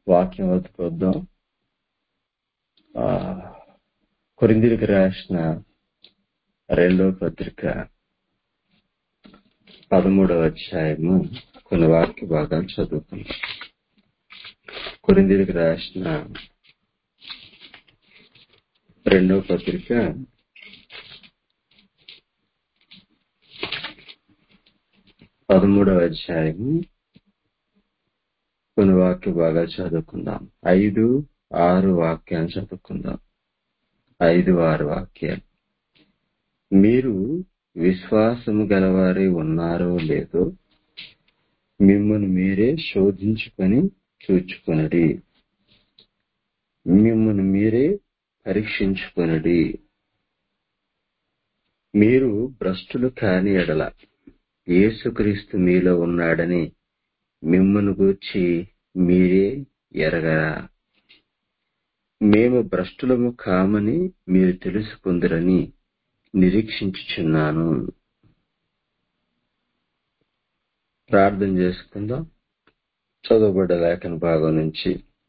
వాక్యం వద్దుకొద్దాం కొరిందిరికి రాసిన రెండో పత్రిక పదమూడవ అధ్యాయము కొన్ని వాక్య భాగాలు చదువుకుందాం కొరిందిరికి రాసిన రెండో పత్రిక పదమూడవ అధ్యాయము కొన్ని వాక్య భాగాలు చదువుకుందాం ఐదు ఆరు వాక్యాలు చదువుకుందాం ఐదు ఆరు వాక్యాలు మీరు విశ్వాసము గలవారి ఉన్నారో లేదో మిమ్మల్ని మీరే శోధించుకొని చూచుకొనడి మిమ్మల్ని మీరే పరీక్షించుకొనడి మీరు భ్రష్టులు కాని ఎడల యేసుక్రీస్తు మీలో ఉన్నాడని మిమ్మల్ని గూర్చి మీరే ఎరగరా మేము భ్రష్టులము కామని మీరు తెలుసుకుందరని నిరీక్షించుచున్నాను ప్రార్థన చేసుకుందాం చదువుబడ్డ లేఖన భాగం నుంచి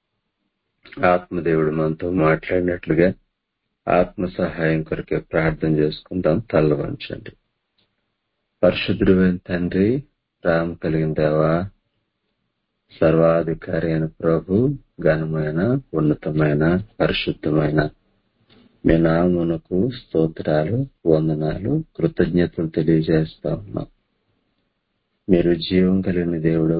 ఆత్మదేవుడు మనతో మాట్లాడినట్లుగా ఆత్మ సహాయం కొరకే ప్రార్థన చేసుకుందాం తల్ల వంచండి పరిశుద్ధుడైన తండ్రి రామ కలిగిన దేవా సర్వాధికారి అయిన ప్రభు ఘనమైన ఉన్నతమైన పరిశుద్ధమైన మీ నామునకు స్తోత్రాలు వందనాలు కృతజ్ఞతలు తెలియజేస్తా ఉన్నాం మీరు జీవం కలిగిన దేవుడు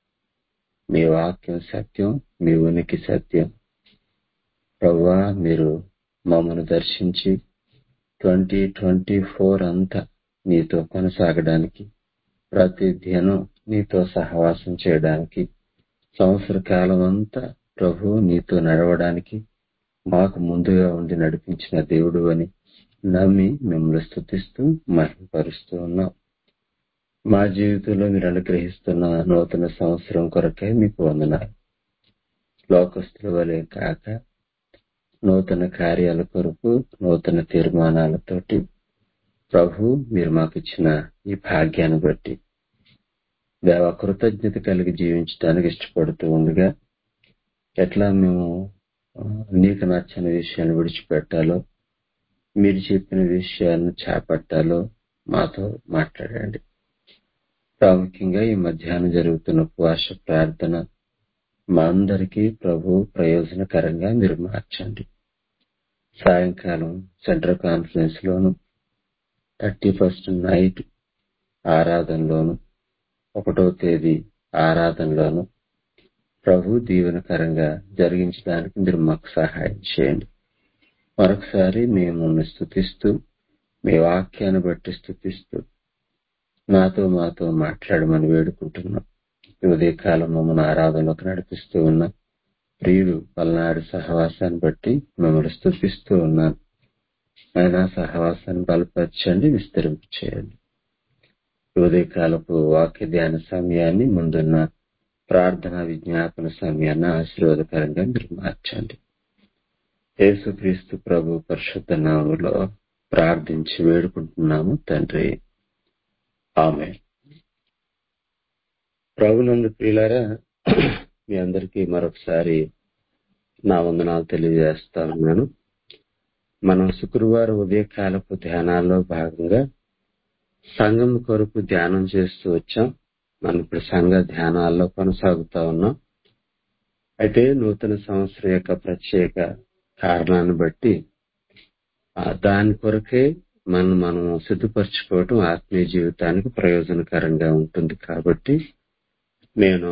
మీ వాక్యం సత్యం మీ ఉనికి సత్యం ప్రవ్వా మీరు మమ్మను దర్శించి ట్వంటీ ట్వంటీ ఫోర్ అంతా నీతో కొనసాగడానికి ప్రతి దినం నీతో సహవాసం చేయడానికి సంవత్సర కాలం అంతా ప్రభు నీతో నడవడానికి మాకు ముందుగా ఉండి నడిపించిన దేవుడు అని నమ్మి మిమ్మల్ని స్థుతిస్తూ మహిమపరుస్తూ ఉన్నాం మా జీవితంలో మీరు అనుగ్రహిస్తున్న నూతన సంవత్సరం కొరకే మీకు వందనాలు లోకస్తుల వలె కాక నూతన కార్యాల కొరకు నూతన తీర్మానాలతోటి ప్రభు మీరు మాకు ఇచ్చిన ఈ భాగ్యాన్ని బట్టి దేవ కృతజ్ఞత కలిగి జీవించడానికి ఇష్టపడుతూ ఉండగా ఎట్లా మేము నీకు నచ్చని విషయాన్ని విడిచిపెట్టాలో మీరు చెప్పిన విషయాలను చేపట్టాలో మాతో మాట్లాడండి ప్రాముఖ్యంగా ఈ మధ్యాహ్నం జరుగుతున్న ఉపవాస ప్రార్థన మా అందరికీ ప్రభు ప్రయోజనకరంగా మీరు మార్చండి సాయంకాలం సెంట్రల్ కాన్ఫరెన్స్ లోను థర్టీ ఫస్ట్ నైట్ ఆరాధనలోను ఒకటో తేదీ ఆరాధనలోను ప్రభు దీవెనకరంగా జరిగించడానికి మీరు మాకు సహాయం చేయండి మరొకసారి మేము స్థుతిస్తూ మీ వాక్యాన్ని బట్టి స్థుతిస్తూ నాతో మాతో మాట్లాడమని వేడుకుంటున్నాం ఈ ఉదయకాలం మమ్మల్ని ఆరాధనలోకి నడిపిస్తూ ఉన్న ప్రియుడు పల్నాడు సహవాసాన్ని బట్టి మిమ్మల్ని స్థుతిస్తూ ఉన్నాను ఆయన సహవాసాన్ని బలపరచండి విస్తరింపు చేయండి ఉదయకాలపు వాక్య ధ్యాన సమయాన్ని ముందున్న ప్రార్థన విజ్ఞాపన సమయాన్ని ఆశీర్వాదకరంగా మీరు మార్చండి యేసుక్రీస్తు ప్రభు పరిశుద్ధ నామంలో ప్రార్థించి వేడుకుంటున్నాము తండ్రి ఆమె ప్రభునందు ప్రియులారా మీ అందరికీ మరొకసారి నా వందనాలు తెలియజేస్తా ఉన్నాను మనం శుక్రవారం ఉదయకాలపు ధ్యానాల్లో భాగంగా సంఘం కొరకు ధ్యానం చేస్తూ వచ్చాం మనం ఇప్పుడు సంఘ ధ్యానాల్లో కొనసాగుతా ఉన్నాం అయితే నూతన సంవత్సరం యొక్క ప్రత్యేక కారణాన్ని బట్టి దాని కొరకే మనం మనం సిద్ధపరచుకోవటం ఆత్మీయ జీవితానికి ప్రయోజనకరంగా ఉంటుంది కాబట్టి నేను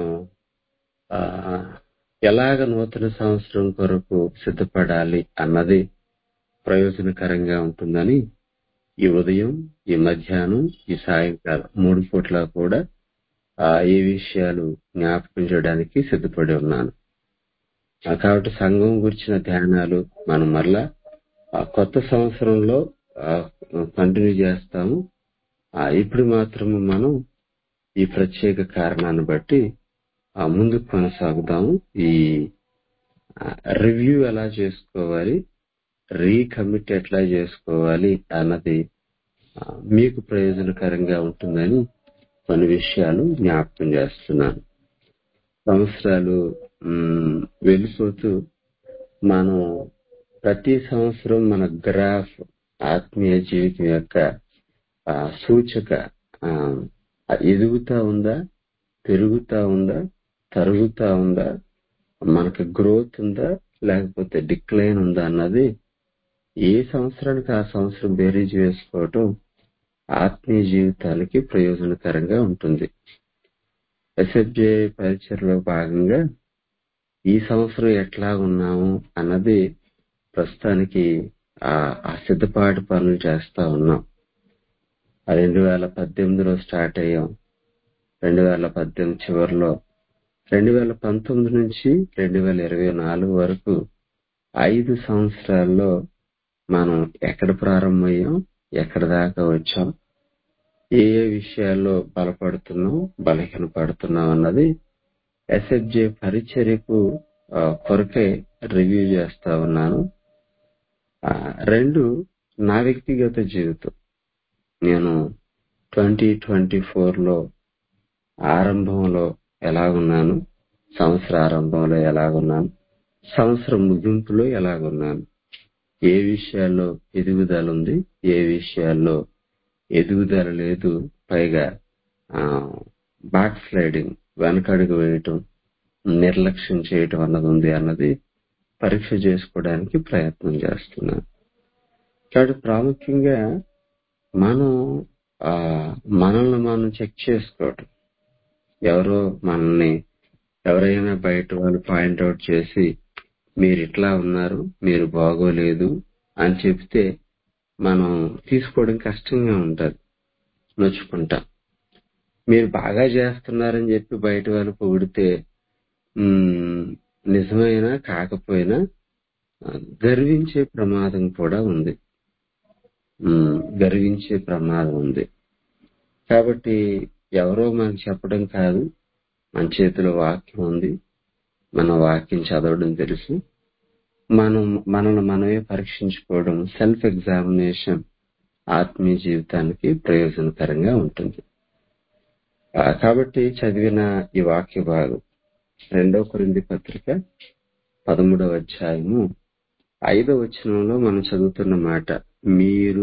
ఎలాగ నూతన సంవత్సరం కొరకు సిద్ధపడాలి అన్నది ప్రయోజనకరంగా ఉంటుందని ఈ ఉదయం ఈ మధ్యాహ్నం ఈ సాయంకాలం మూడు పూట్ల కూడా ఈ విషయాలు జ్ఞాపకం చేయడానికి సిద్ధపడి ఉన్నాను కాబట్టి సంఘం గురించిన ధ్యానాలు మనం మరలా కొత్త సంవత్సరంలో కంటిన్యూ చేస్తాము ఇప్పుడు మాత్రము మనం ఈ ప్రత్యేక కారణాన్ని బట్టి ముందుకు కొనసాగుదాము ఈ రివ్యూ ఎలా చేసుకోవాలి రీకమిట్ ఎట్లా చేసుకోవాలి అన్నది మీకు ప్రయోజనకరంగా ఉంటుందని కొన్ని విషయాలు జ్ఞాపకం చేస్తున్నాను సంవత్సరాలు మ్, వెళ్ళిపోతూ మనం ప్రతి సంవత్సరం మన గ్రాఫ్ ఆత్మీయ జీవితం యొక్క ఆ, సూచిక ఆ, ఎదుగుతా ఉందా పెరుగుతా ఉందా తరుగుతా ఉందా మనకి గ్రోత్ ఉందా లేకపోతే డిక్లైన్ ఉందా అన్నది ఏ సంవత్సరానికి ఆ సంవత్సరం బేరీజ్ వేసుకోవటం ఆత్మీయ జీవితాలకి ప్రయోజనకరంగా ఉంటుంది ఎస్ఎఫ్జే పరిచయలో భాగంగా ఈ సంవత్సరం ఎట్లా ఉన్నాము అన్నది ప్రస్తుతానికి ఆ ఆ సిద్ధపాటు పనులు చేస్తా ఉన్నాం రెండు వేల పద్దెనిమిదిలో స్టార్ట్ అయ్యాం రెండు వేల పద్దెనిమిది చివరిలో రెండు వేల పంతొమ్మిది నుంచి రెండు వేల ఇరవై నాలుగు వరకు ఐదు సంవత్సరాల్లో మనం ఎక్కడ ప్రారంభమయ్యాం ఎక్కడ దాకా వచ్చాం ఏ ఏ విషయాల్లో బలపడుతున్నాం బలహీనపడుతున్నాం అన్నది ఎస్ఎఫ్జే పరిచర్యకు ఆ, కొరకే రివ్యూ చేస్తా ఉన్నాను ఆ, రెండు నా వ్యక్తిగత జీవితం నేను ట్వంటీ ట్వంటీ ఫోర్ లో ఆరంభంలో ఎలాగున్నాను సంవత్సర ఆరంభంలో ఎలాగున్నాను సంవత్సరం ముగింపులో ఎలాగున్నాను ఏ విషయాల్లో ఎదుగుదల ఉంది ఏ విషయాల్లో ఎదుగుదల లేదు పైగా బ్యాక్ స్లైడింగ్ వెనకడుగు వేయటం నిర్లక్ష్యం చేయటం అన్నది ఉంది అన్నది పరీక్ష చేసుకోవడానికి ప్రయత్నం చేస్తున్నాను కాబట్టి ప్రాముఖ్యంగా మనం ఆ మనల్ని మనం చెక్ చేసుకోవటం ఎవరో మనల్ని ఎవరైనా బయట వాళ్ళు పాయింట్అవుట్ చేసి మీరు ఇట్లా ఉన్నారు మీరు బాగోలేదు అని చెప్తే మనం తీసుకోవడం కష్టంగా ఉంటది నొచ్చుకుంటాం మీరు బాగా చేస్తున్నారని చెప్పి బయట వాళ్ళు పొగిడితే ఉమ్, నిజమైనా కాకపోయినా ఆ, గర్వించే ప్రమాదం కూడా ఉంది ఉమ్, గర్వించే ప్రమాదం ఉంది కాబట్టి ఎవరో మనకు చెప్పడం కాదు మన చేతిలో వాక్యం ఉంది మన వాక్యం చదవడం తెలుసు మనం మనల్ని మనమే పరీక్షించుకోవడం సెల్ఫ్ ఎగ్జామినేషన్ ఆత్మీయ జీవితానికి ప్రయోజనకరంగా ఉంటుంది ఆ, కాబట్టి చదివిన ఈ వాక్య భాగం రెండో కొరింది పత్రిక పదమూడవ అధ్యాయము ఐదవ వచనంలో మనం చదువుతున్న మాట మీరు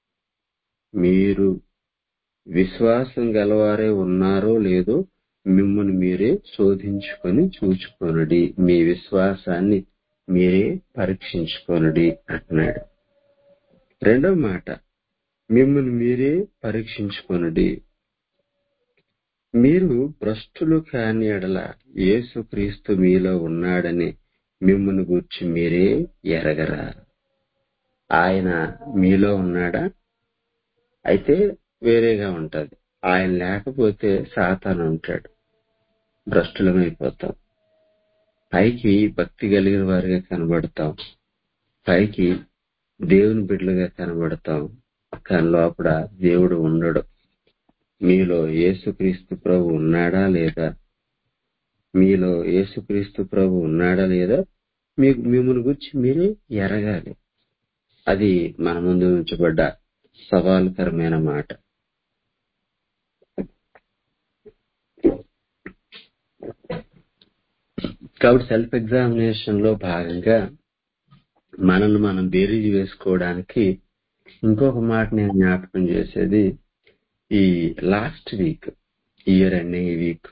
మీరు విశ్వాసం గలవారే ఉన్నారో లేదో మిమ్మల్ని మీరే శోధించుకొని చూచుకొనుడి మీ విశ్వాసాన్ని మీరే పరీక్షించుకొనుడి అంటున్నాడు రెండవ మాట మిమ్మల్ని మీరే పరీక్షించుకొనుడి మీరు భ్రష్టులు కాని ఎడల యేసుక్రీస్తు మీలో ఉన్నాడని మిమ్మల్ని గూర్చి మీరే ఎరగరా ఆయన మీలో ఉన్నాడా అయితే వేరేగా ఉంటది ఆయన లేకపోతే సాతాను ఉంటాడు భ్రష్టులమైపోతాం పైకి భక్తి కలిగిన వారిగా కనబడతాం పైకి దేవుని బిడ్డలుగా కనబడతాం కానీ లోపల దేవుడు ఉండడు మీలో యేసుక్రీస్తు ప్రభు ఉన్నాడా లేదా మీలో యేసుక్రీస్తు ప్రభు ఉన్నాడా లేదా మీకు మిమ్మల్ని గురించి మీరే ఎరగాలి అది మన ముందు ఉంచబడ్డ సవాలుకరమైన మాట కాబట్టి సెల్ఫ్ ఎగ్జామినేషన్ లో భాగంగా మనల్ని మనం బేరీజ్ వేసుకోవడానికి ఇంకొక మాట నేను జ్ఞాపకం చేసేది ఈ last week year ending week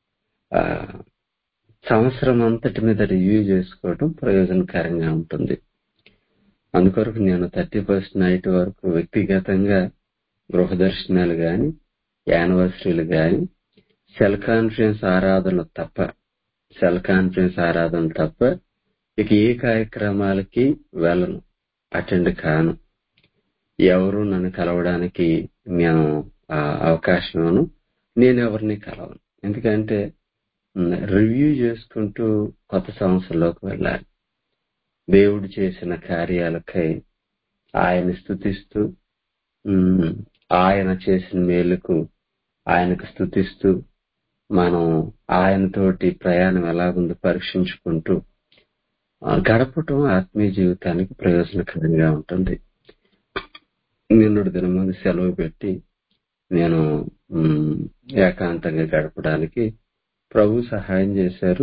సంవత్సరం అంతటి మీద రివ్యూ చేసుకోవడం ప్రయోజనకరంగా ఉంటుంది అందుకొరకు నేను థర్టీ ఫస్ట్ నైట్ వరకు వ్యక్తిగతంగా గృహ దర్శనాలు గాని యానివర్సరీలు గాని సెల్ కాన్ఫరెన్స్ ఆరాధనలు తప్ప సెల్ కాన్ఫరెన్స్ ఆరాధన తప్ప ఇక ఏ కార్యక్రమాలకి వెళ్ళను అటెండ్ కాను ఎవరు నన్ను కలవడానికి నేను ఆ, అవకాశం ఇవ్వను నేను ఎవరిని కలవను ఎందుకంటే రివ్యూ చేసుకుంటూ కొత్త సంవత్సరంలోకి వెళ్ళాలి దేవుడు చేసిన కార్యాలకై ఆయన స్థుతిస్తూ ఉమ్, ఆయన చేసిన మేలుకు ఆయనకు స్థుతిస్తూ మనం ఆయనతోటి ప్రయాణం ఎలాగుందో పరీక్షించుకుంటూ ఆ, గడపటం ఆత్మీయ జీవితానికి ప్రయోజనకరంగా ఉంటుంది నిన్నటి దినం ముందు సెలవు పెట్టి నేను ఉమ్, ఏకాంతంగా గడపడానికి ప్రభు సహాయం చేశారు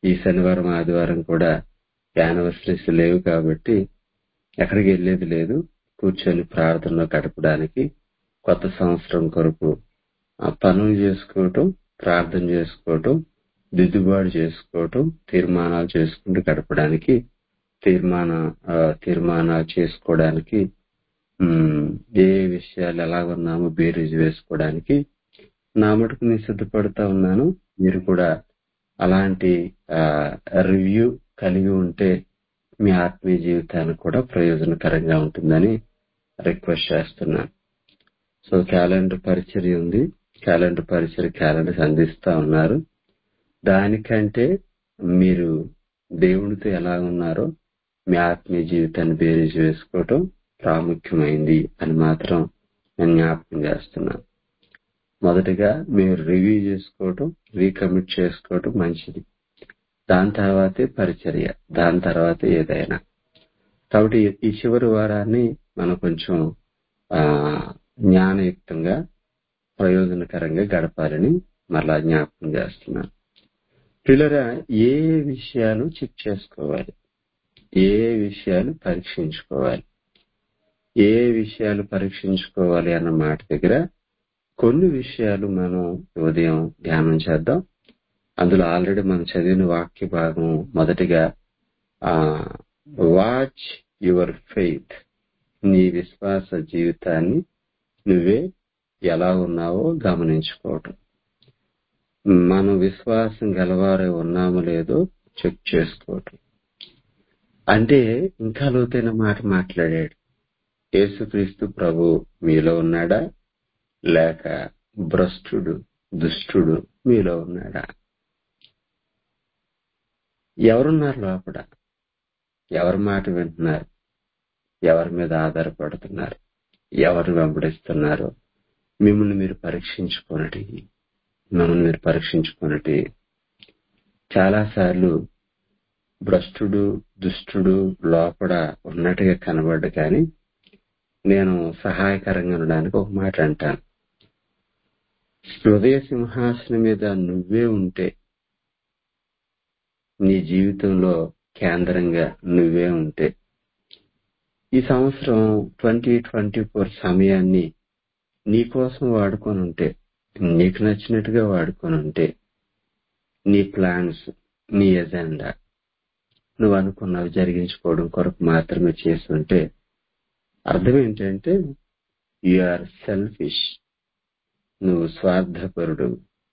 ఈ శనివారం ఆదివారం కూడా యానివర్సరీస్ లేవు కాబట్టి ఎక్కడికి వెళ్ళేది లేదు కూర్చొని ప్రార్థనలో గడపడానికి కొత్త సంవత్సరం కొరకు ఆ పనులు చేసుకోవటం ప్రార్థన చేసుకోవటం దిద్దుబాటు చేసుకోవటం తీర్మానాలు చేసుకుంటూ గడపడానికి తీర్మాన ఆ, తీర్మానాలు చేసుకోవడానికి ఉమ్, ఏ ఏ విషయాలు ఎలా ఉన్నామో బేరీజు వేసుకోవడానికి నా మటుకు నేను సిద్ధపడుతా ఉన్నాను మీరు కూడా అలాంటి రివ్యూ కలిగి ఉంటే మీ ఆత్మీయ జీవితానికి కూడా ప్రయోజనకరంగా ఉంటుందని రిక్వెస్ట్ చేస్తున్నాను సో క్యాలెండర్ పరిచర్య ఉంది క్యాలెండర్ పరిచర్య క్యాలెండర్ అందిస్తా ఉన్నారు దానికంటే మీరు దేవునితో ఎలా ఉన్నారో మీ ఆత్మీయ జీవితాన్ని బేరీజు వేసుకోవటం ప్రాముఖ్యమైంది అని మాత్రం నేను జ్ఞాపకం చేస్తున్నాను మొదటిగా మీరు రివ్యూ చేసుకోవటం రీకమిట్ చేసుకోవటం మంచిది దాని తర్వాతే పరిచర్య దాని తర్వాత ఏదైనా కాబట్టి ఈ చివరి వారాన్ని మనం కొంచెం ఆ జ్ఞానయుక్తంగా ప్రయోజనకరంగా గడపాలని మరలా జ్ఞాపకం చేస్తున్నాను పిల్లరా ఏ ఏ విషయాలు చెక్ చేసుకోవాలి ఏ ఏ విషయాలు పరీక్షించుకోవాలి ఏ ఏ విషయాలు పరీక్షించుకోవాలి అన్న మాట దగ్గర కొన్ని విషయాలు మనం ఉదయం ధ్యానం చేద్దాం అందులో ఆల్రెడీ మనం చదివిన వాక్య భాగం మొదటిగా ఆ వాచ్ యువర్ ఫెయిత్ నీ విశ్వాస జీవితాన్ని నువ్వే ఎలా ఉన్నావో గమనించుకోవటం మనం విశ్వాసం గలవారే ఉన్నామో లేదో చెక్ చేసుకోవటం అంటే ఇంకా లోతైన మాట మాట్లాడాడు యేసుక్రీస్తు ప్రభు మీలో ఉన్నాడా లేక భ్రష్టుడు దుష్టుడు మీలో ఉన్నాడా ఎవరున్నారు లోపల ఎవరి మాట వింటున్నారు ఎవరి మీద ఆధారపడుతున్నారు ఎవరు వెంబడిస్తున్నారు మిమ్మల్ని మీరు పరీక్షించుకోనటి మిమ్మల్ని మీరు పరీక్షించుకోనటి చాలాసార్లు భ్రష్టుడు దుష్టుడు లోపల ఉన్నట్టుగా కనబడ్డ కానీ నేను సహాయకరంగా ఉండడానికి ఒక మాట అంటాను హృదయ సింహాసనం మీద నువ్వే ఉంటే నీ జీవితంలో కేంద్రంగా నువ్వే ఉంటే ఈ సంవత్సరం ట్వంటీ ట్వంటీ ఫోర్ సమయాన్ని నీ కోసం వాడుకొని ఉంటే నీకు నచ్చినట్టుగా వాడుకొని ఉంటే నీ ప్లాన్స్ నీ ఎజెండా నువ్వు అనుకున్నవి జరిగించుకోవడం కొరకు మాత్రమే చేసి ఉంటే అర్థం ఏంటంటే యు ఆర్ సెల్ఫిష్ నువ్వు స్వార్థపరుడు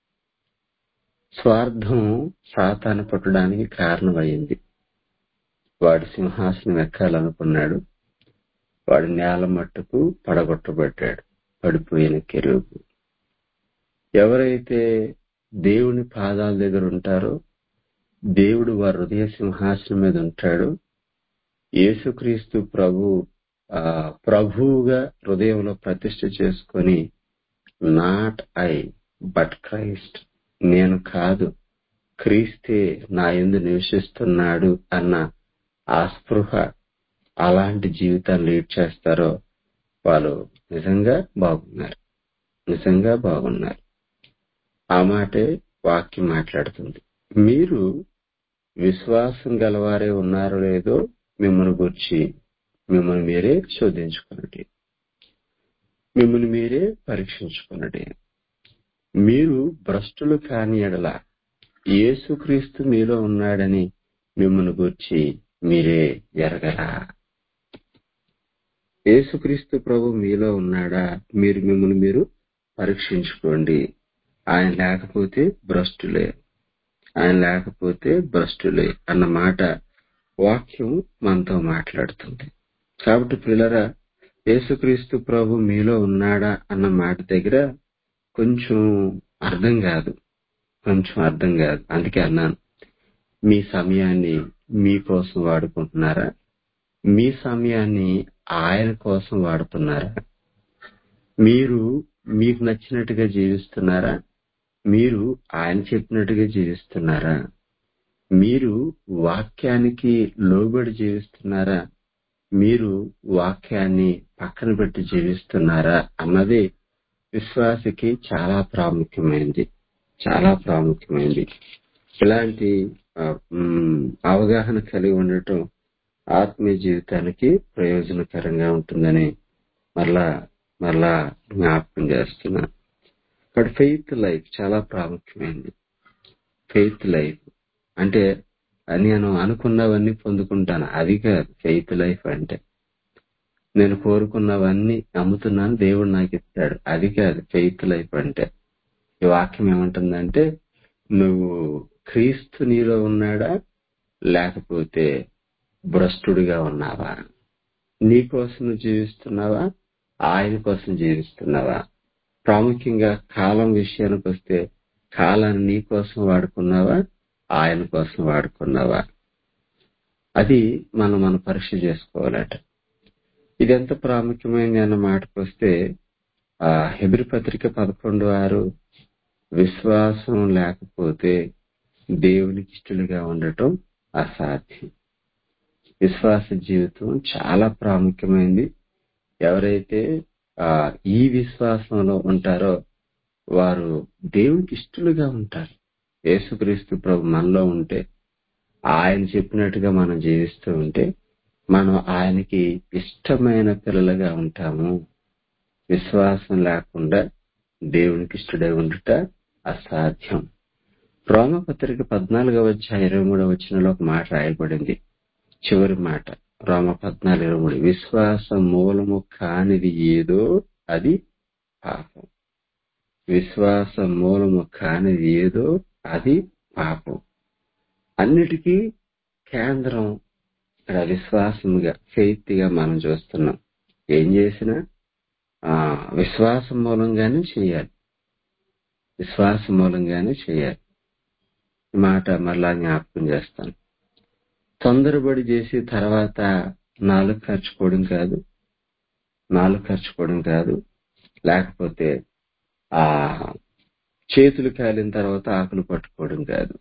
స్వార్థం సాతాను పట్టడానికి కారణమైంది వాడు సింహాసనం ఎక్కాలనుకున్నాడు వాడు నేల మట్టుకు పడగొట్టబడ్డాడు పడిపోయిన కెరువు ఎవరైతే దేవుని పాదాల దగ్గర ఉంటారో దేవుడు వారి హృదయ సింహాసనం మీద ఉంటాడు యేసుక్రీస్తు ప్రభు ఆ ప్రభువుగా హృదయంలో ప్రతిష్ఠ చేసుకొని నాట్ ఐ బట్ క్రైస్ట్ నేను కాదు క్రీస్తే నా ఎందు నివసిస్తున్నాడు అన్న ఆ స్పృహ అలాంటి జీవితాన్ని లీడ్ చేస్తారో వాళ్ళు నిజంగా బాగున్నారు నిజంగా బాగున్నారు ఆ మాటే వాక్యం మాట్లాడుతుంది మీరు విశ్వాసం గలవారే ఉన్నారో లేదో మిమ్మల్ని గుర్చి మిమ్మల్ని మీరే శోధించుకున్నది మిమ్మల్ని మీరే పరీక్షించుకున్నది మీరు భ్రష్టులు కాని ఎడల యేసుక్రీస్తు మీలో ఉన్నాడని మిమ్మల్ని గుర్చి మీరే ఎరగరా యేసుక్రీస్తు ప్రభు మీలో ఉన్నాడా మీరు మిమ్మల్ని మీరు పరీక్షించుకోండి ఆయన లేకపోతే భ్రష్టులే ఆయన లేకపోతే భ్రష్టులే అన్న మాట వాక్యం మనతో మాట్లాడుతుంది కాబట్టి పిల్లరా యేసుక్రీస్తు ప్రభు మీలో ఉన్నాడా అన్న మాట దగ్గర కొంచెం అర్థం కాదు కొంచెం అర్థం కాదు అందుకే అన్నాను మీ సమయాన్ని మీకోసం వాడుకుంటున్నారా మీ సమయాన్ని ఆయన కోసం వాడుతున్నారా మీరు మీకు నచ్చినట్టుగా జీవిస్తున్నారా మీరు ఆయన చెప్పినట్టుగా జీవిస్తున్నారా మీరు వాక్యానికి లోబడి జీవిస్తున్నారా మీరు వాక్యాన్ని పక్కన పెట్టి జీవిస్తున్నారా అన్నది విశ్వాసకి చాలా ప్రాముఖ్యమైనది చాలా ప్రాముఖ్యమైనది ఇలాంటి ఆ, మ్, అవగాహన కలిగి ఉండటం ఆత్మీయ జీవితానికి ప్రయోజనకరంగా ఉంటుందని మరలా మరలా జ్ఞాపకం చేస్తున్నా బట్ ఫెయిత్ లైఫ్ చాలా ప్రాముఖ్యమైనది ఫెయిత్ లైఫ్ అంటే నేను అనుకున్నవన్నీ పొందుకుంటాను అది కాదు ఫెయిత్ లైఫ్ అంటే నేను కోరుకున్నవన్నీ నమ్ముతున్నాను దేవుడు నాకు ఇస్తాడు అది కాదు ఫెయిత్ లైఫ్ అంటే ఈ వాక్యం ఏమంటుందంటే నువ్వు క్రీస్తు నీలో ఉన్నాడా లేకపోతే భ్రష్టుడిగా ఉన్నావా నీ కోసం నువ్వు జీవిస్తున్నావా ఆయన కోసం జీవిస్తున్నావా ప్రాముఖ్యంగా కాలం విషయానికి వస్తే కాలాన్ని నీ కోసం వాడుకున్నావా ఆయన కోసం వాడుకున్నావా అది మనం మనం పరీక్ష చేసుకోవాలట ఇది ఎంత ప్రాముఖ్యమైనది అన్న మాటకు వస్తే ఆ హెబ్రి పత్రిక పదకొండు ఆరు విశ్వాసం లేకపోతే దేవునికి ఇష్టలుగా ఉండటం అసాధ్యం విశ్వాస జీవితం చాలా ప్రాముఖ్యమైనది ఎవరైతే ఆ ఈ విశ్వాసంలో ఉంటారో వారు దేవునికి ఇష్టలుగా ఉంటారు యేసుక్రీస్తు ప్రభు మనలో ఉంటే ఆయన చెప్పినట్టుగా మనం జీవిస్తూ ఉంటే మనం ఆయనకి ఇష్టమైన పిల్లలుగా ఉంటాము విశ్వాసం లేకుండా దేవునికి ఇష్టడై ఉండుట అసాధ్యం రోమపత్రిక పద్నాలుగవ అధ్యాయం ఇరవై మూడవ వచనంలో ఒక మాట రాయబడింది చివరి మాట రోమ పద్నాలుగు ఇరవై మూడు విశ్వాస మూలము కానిది ఏదో అది పాపం విశ్వాస మూలము కానిది ఏదో అది పాపం అన్నిటికీ కేంద్రం ఇక్కడ విశ్వాసముగా ఫెయిత్ గా మనం చూస్తున్నాం ఏం చేసినా ఆ విశ్వాసం మూలంగానే చేయాలి విశ్వాసం మూలంగానే చేయాలి ఈ మాట మరలా జ్ఞాపకం చేస్తాను తొందరపడి చేసి తర్వాత నాలుగు ఖర్చుకోవడం కాదు నాలుగు ఖర్చుకోవడం కాదు లేకపోతే ఆ చేతులు కాలిన తర్వాత ఆకులు పట్టుకోవడం కాదు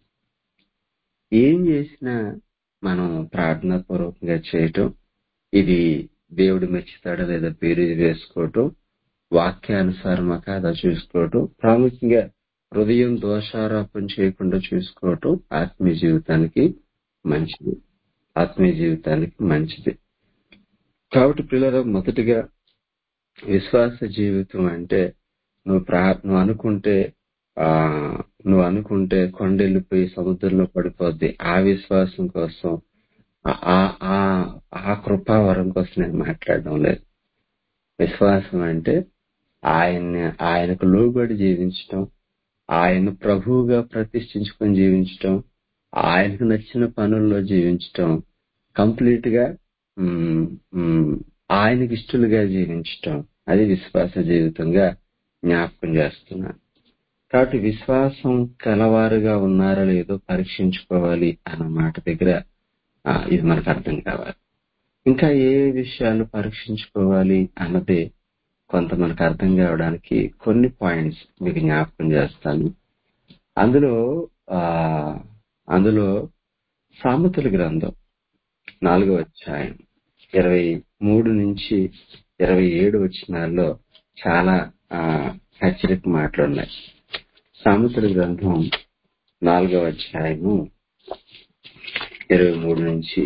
ఏం చేసినా మనం ప్రార్థనా పూర్వకంగా చేయటం ఇది దేవుడు మెచ్చుతాడా లేదా పేరు వేసుకోవటం వాక్యానుసారమా కాదా చూసుకోవటం ప్రాముఖ్యంగా హృదయం దోషారోపణ చేయకుండా చూసుకోవటం ఆత్మీయ జీవితానికి మంచిది ఆత్మీయ జీవితానికి మంచిది కాబట్టి పిల్లలు మొదటిగా విశ్వాస జీవితం అంటే నువ్వు ప్రా నువ్వు అనుకుంటే ఆ నువ్వు అనుకుంటే కొండెళ్ళిపోయి సముద్రంలో పడిపోద్ది ఆ విశ్వాసం కోసం ఆ ఆ- ఆ- ఆ కృపావరం కోసం నేను మాట్లాడడం లేదు విశ్వాసం అంటే ఆయన ఆయనకు లోబడి జీవించటం ఆయన ప్రభువుగా ప్రతిష్ఠించుకొని జీవించటం ఆయనకు నచ్చిన పనుల్లో జీవించటం కంప్లీట్ గా మ్, మ్, ఆయనకి ఇష్టలుగా జీవించటం అది విశ్వాస జీవితంగా జ్ఞాపకం చేస్తున్నాను కాబట్టి విశ్వాసం కలవారుగా ఉన్నారో లేదో పరీక్షించుకోవాలి అన్న మాట దగ్గర ఆ, ఇది మనకు అర్థం కావాలి ఇంకా ఏ ఏ విషయాలు పరీక్షించుకోవాలి అన్నదే కొంత మనకు అర్థం కావడానికి కొన్ని పాయింట్స్ మీకు జ్ఞాపకం చేస్తాను అందులో ఆ అందులో సామెతల గ్రంథం నాలుగో అధ్యాయం ఇరవై మూడు నుంచి ఇరవై ఏడు వచ్చినాల్లో చాలా ఆ, హెచ్చరిక మాటలు ఉన్నాయి సామెతల గ్రంథం నాలుగవ అధ్యాయము ఇరవై మూడు నుంచి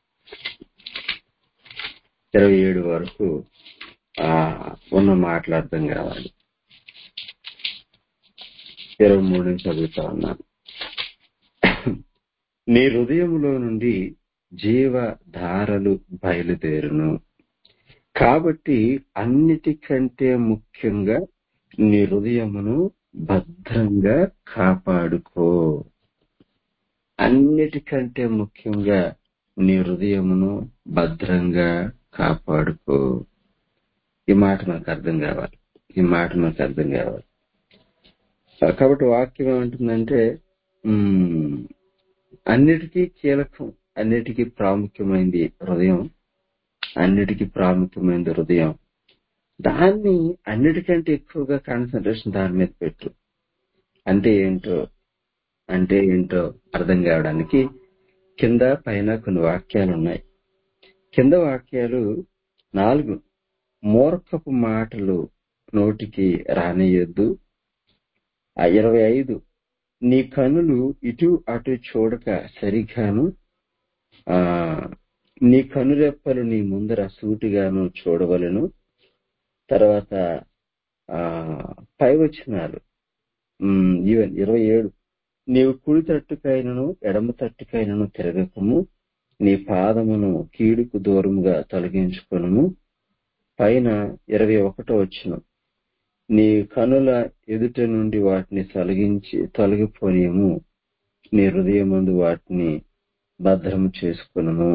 ఇరవై ఏడు వరకు ఆ ఉన్న మాటలు అర్థం కావాలి ఇరవై మూడు నుంచి చదువుతా ఉన్నాను నీ హృదయములో నుండి జీవధారలు బయలుదేరును కాబట్టి అన్నిటికంటే ముఖ్యంగా నీ హృదయమును భద్రంగా కాపాడుకో అన్నిటికంటే ముఖ్యంగా నీ హృదయమును భద్రంగా కాపాడుకో ఈ మాట మనకు అర్థం కావాలి ఈ మాట మనకు అర్థం కావాలి కాబట్టి వాక్యం ఏమంటుందంటే ఉమ్, అన్నిటికీ కీలకం అన్నిటికీ ప్రాముఖ్యమైనది హృదయం అన్నిటికీ ప్రాముఖ్యమైనది హృదయం దాన్ని అన్నిటికంటే ఎక్కువగా కాన్సన్ట్రేషన్ దాని మీద పెట్టు అంటే ఏంటో అంటే ఏంటో అర్థం కావడానికి కింద పైన కొన్ని వాక్యాలు ఉన్నాయి కింద వాక్యాలు నాలుగు మూర్ఖపు మాటలు నోటికి రానియొద్దు ఆ ఇరవై ఐదు నీ కనులు ఇటు అటు చూడక సరిగాను ఆ నీ కనురెప్పలు నీ ముందర సూటిగాను చూడవలను తర్వాత ఆ పై వచ్చినారు ఈవెన్ ఇరవై ఏడు నీవు కుడి తట్టుకైనను ఎడమ తట్టుకైనను తిరగకము నీ పాదమును కీడుకు దూరముగా తొలగించుకొనుము పైన ఇరవై ఒకటో వచ్చిన నీ కనుల ఎదుట నుండి వాటిని తొలగించి తొలగిపోనియము నీ హృదయమందు వాటిని భద్రము చేసుకును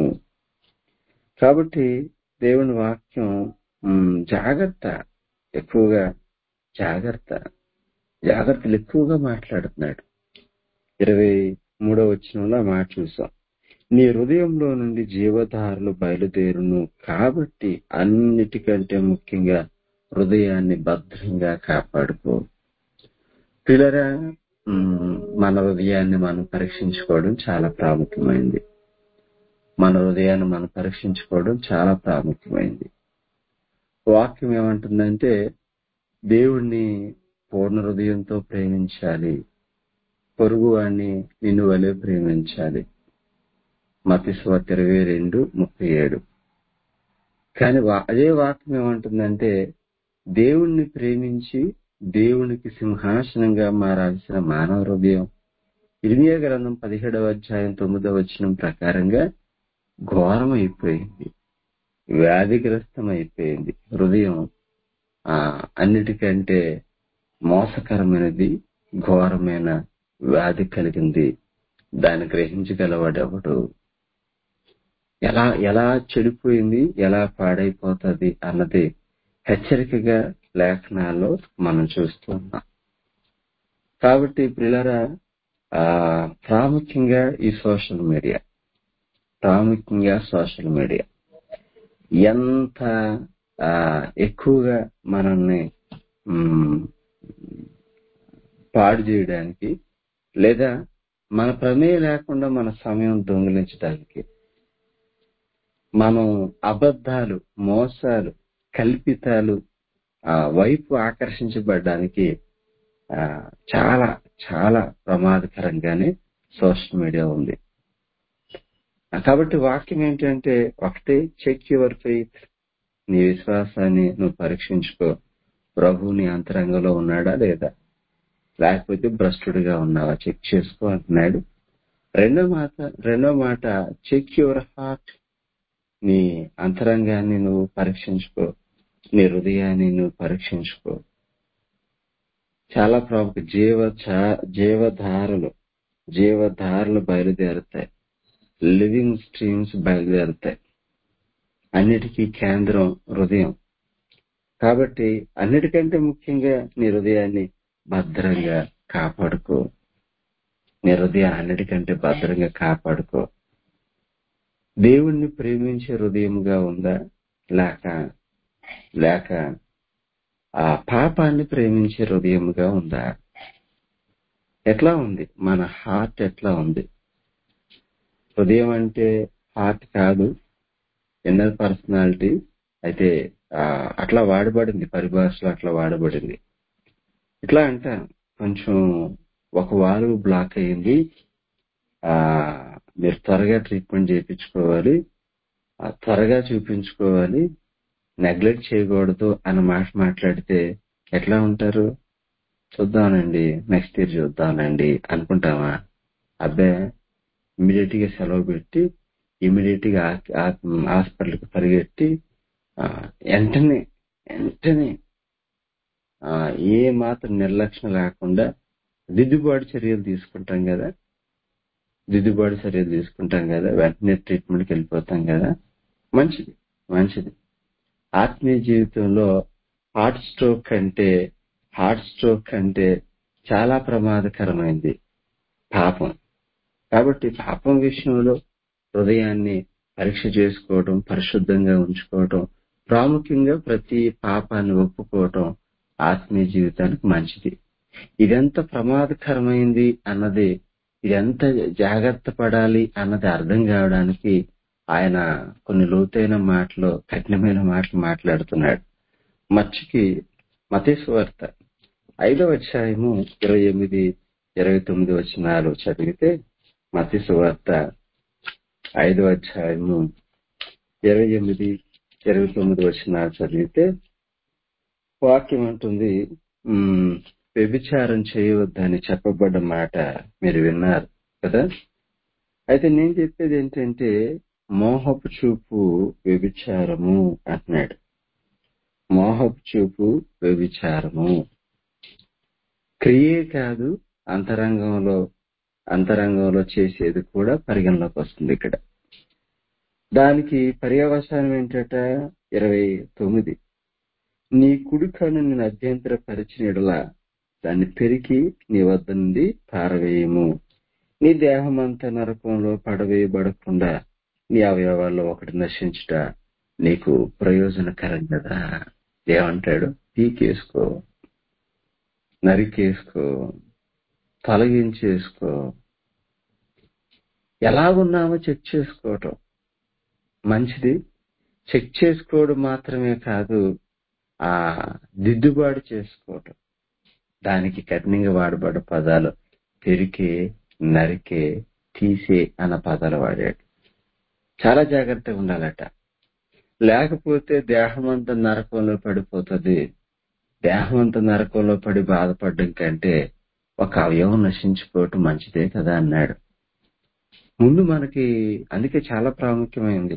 కాబట్టి దేవుని వాక్యం ఉమ్, జాగ్రత్త ఎక్కువగా జాగ్రత్త జాగ్రత్తలు ఎక్కువగా మాట్లాడుతున్నాడు ఇరవై మూడో వచ్చినంలో ఆ మాట చూసాం నీ హృదయంలో నుండి జీవధారలు బయలుదేరును కాబట్టి అన్నిటికంటే ముఖ్యంగా హృదయాన్ని భద్రంగా కాపాడుకో పిల్లరా ఉమ్, మన హృదయాన్ని మనం పరీక్షించుకోవడం చాలా ప్రాముఖ్యమైంది మన హృదయాన్ని మనం పరీక్షించుకోవడం చాలా ప్రాముఖ్యమైంది వాక్యం ఏమంటుందంటే దేవుణ్ణి పూర్ణ హృదయంతో ప్రేమించాలి పొరుగు వాణ్ణి నిన్ను వలె ప్రేమించాలి మతిస్వత్ ఇరవై రెండు ముప్పై ఏడు కానీ వా- అదే వాక్యం ఏమంటుందంటే దేవుణ్ణి ప్రేమించి దేవునికి సింహాసనంగా మారాల్సిన మానవ హృదయం ఇర్మియా గ్రంథం పదిహేడవ అధ్యాయం తొమ్మిదవ వచనం ప్రకారంగా ఘోరమైపోయింది వ్యాధిగ్రస్తమైపోయింది హృదయం ఆ అన్నిటికంటే మోసకరమైనది ఘోరమైన వ్యాధి కలిగింది దాన్ని గ్రహించగలవాడెవడు ఎలా ఎలా చెడిపోయింది ఎలా పాడైపోతుంది అన్నది హెచ్చరికగా లేఖనాల్లో మనం చూస్తున్నాం కాబట్టి పిల్లరా ఆ ప్రాముఖ్యంగా ఈ సోషల్ మీడియా ప్రాముఖ్యంగా సోషల్ మీడియా ఎంత ఆ, ఎక్కువగా మనల్ని మ్, పాడు చేయడానికి లేదా మన ప్రమేయం లేకుండా మన సమయం దొంగిలించడానికి మనం అబద్ధాలు మోసాలు కల్పితాలు ఆ వైపు ఆకర్షించబడడానికి ఆ, చాలా చాలా ప్రమాదకరంగానే సోషల్ మీడియా ఉంది ఆ, కాబట్టి వాక్యం ఏంటంటే ఒకటే చెక్ యువర్ ఫెయిత్ నీ విశ్వాసాన్ని నువ్వు పరీక్షించుకో ప్రభు నీ అంతరంగంలో ఉన్నాడా లేదా లేకపోతే భ్రష్టుడిగా ఉన్నావా చెక్ చేసుకో అంటున్నాడు రెండో మాట రెండో మాట చెక్ యువర్ హార్ట్ నీ అంతరంగాన్ని నువ్వు పరీక్షించుకో నీ హృదయాన్ని నువ్వు పరీక్షించుకో చాలా ప్రాముఖ్య జీవ చా- జీవధారలు జీవధారలు బయలుదేరుతాయి లివింగ్ స్ట్రీమ్స్ బయలుదేరుతాయి అన్నిటికీ కేంద్రం హృదయం కాబట్టి అన్నిటికంటే ముఖ్యంగా నీ హృదయాన్ని భద్రంగా కాపాడుకో నీ హృదయాన్ని అన్నిటికంటే భద్రంగా కాపాడుకో దేవుణ్ణి ప్రేమించే హృదయంగా ఉందా లేక లేక ఆ పాపాన్ని ప్రేమించే హృదయంగా ఉందా ఎట్లా ఉంది మన హార్ట్ ఎట్లా ఉంది హృదయం అంటే హార్ట్ కాదు ఇన్నర్ పర్సనాలిటీ అయితే ఆ, అట్లా వాడబడింది పరిభాషలో అట్లా వాడబడింది ఇట్లా అంట కొంచెం ఒక వాల్వ్ బ్లాక్ అయ్యింది ఆ మీరు త్వరగా ట్రీట్మెంట్ చేయించుకోవాలి ఆ, త్వరగా చూపించుకోవాలి నెగ్లెక్ట్ చేయకూడదు అన్న మాట మాట్లాడితే ఎట్లా ఉంటారు చూద్దామండి నెక్స్ట్ ఇయర్ చూద్దామండి అనుకుంటామా అబ్బే ఇమీడియట్ గా సెలవు పెట్టి ఇమీడియట్ గా హాస్పిటల్ కి పరిగెట్టి ఆ, వెంటనే వెంటనే ఆ, ఏ మాత్రం నిర్లక్ష్యం లేకుండా దిద్దుబాటు చర్యలు తీసుకుంటాం కదా దిద్దుబాటు చర్యలు తీసుకుంటాం కదా వెంటనే ట్రీట్మెంట్కి వెళ్ళిపోతాం కదా మంచిది మంచిది ఆత్మీయ జీవితంలో హార్ట్ స్ట్రోక్ అంటే హార్ట్ స్ట్రోక్ అంటే చాలా ప్రమాదకరమైంది పాపం కాబట్టి పాపం విషయంలో హృదయాన్ని పరీక్ష చేసుకోవడం పరిశుద్ధంగా ఉంచుకోవడం ప్రాముఖ్యంగా ప్రతి పాపాన్ని ఒప్పుకోవటం ఆత్మీయ జీవితానికి మంచిది ఇదెంత ప్రమాదకరమైంది అన్నది ఇదెంత జాగ్రత్త పడాలి అన్నది అర్థం కావడానికి ఆయన కొన్ని లోతైన మాటలు కఠినమైన మాటలు మాట్లాడుతున్నాడు మచ్చికి మతేశ్వార్త ఐదవ అధ్యాయము ఇరవై ఎనిమిది ఇరవై తొమ్మిది వచనాలు చదివితే మతి సువార్త ఐదో అధ్యాయము ఇరవై ఎనిమిది ఇరవై తొమ్మిది వచనాలు చదివితే వాక్యం అంటుంది ఉమ్, వ్యభిచారం చేయవద్దని చెప్పబడ్డ మాట మీరు విన్నారు కదా అయితే నేను చెప్పేది ఏంటంటే మోహపు చూపు వ్యభిచారము అంటున్నాడు మోహపు చూపు వ్యభిచారము క్రియే కాదు అంతరంగంలో అంతరంగంలో చేసేది కూడా పరిగణలోకి వస్తుంది ఇక్కడ దానికి పర్యవసానం ఏంటట ఇరవై తొమ్మిది నీ కుడి కన్ను నేను అభ్యంతర పరిచినలా దాన్ని పెరికి నీ వద్ద నుండి పారవేయము నీ దేహం అంతా నరకంలో పడవేయబడకుండా నీ అవయవాల్లో ఒకటి నశించుట నీకు ప్రయోజనకరం కదా ఏమంటాడు పీకేసుకో నరికేసుకో తొలగించేసుకో ఎలాగున్నామో చెక్ చేసుకోవటం మంచిది చెక్ చేసుకోవడం మాత్రమే కాదు ఆ దిద్దుబాటు చేసుకోవటం దానికి కఠినంగా వాడబడ్డ పదాలు పెరికే నరికే తీసే అన్న పదాలు వాడాడు చాలా జాగ్రత్తగా ఉండాలట లేకపోతే దేహం అంతా నరకంలో పడిపోతుంది దేహం అంతా నరకంలో పడి బాధపడడం కంటే ఒక అవయవం నశించిపోవటం మంచిదే కదా అన్నాడు ముందు మనకి అందుకే చాలా ప్రాముఖ్యమైంది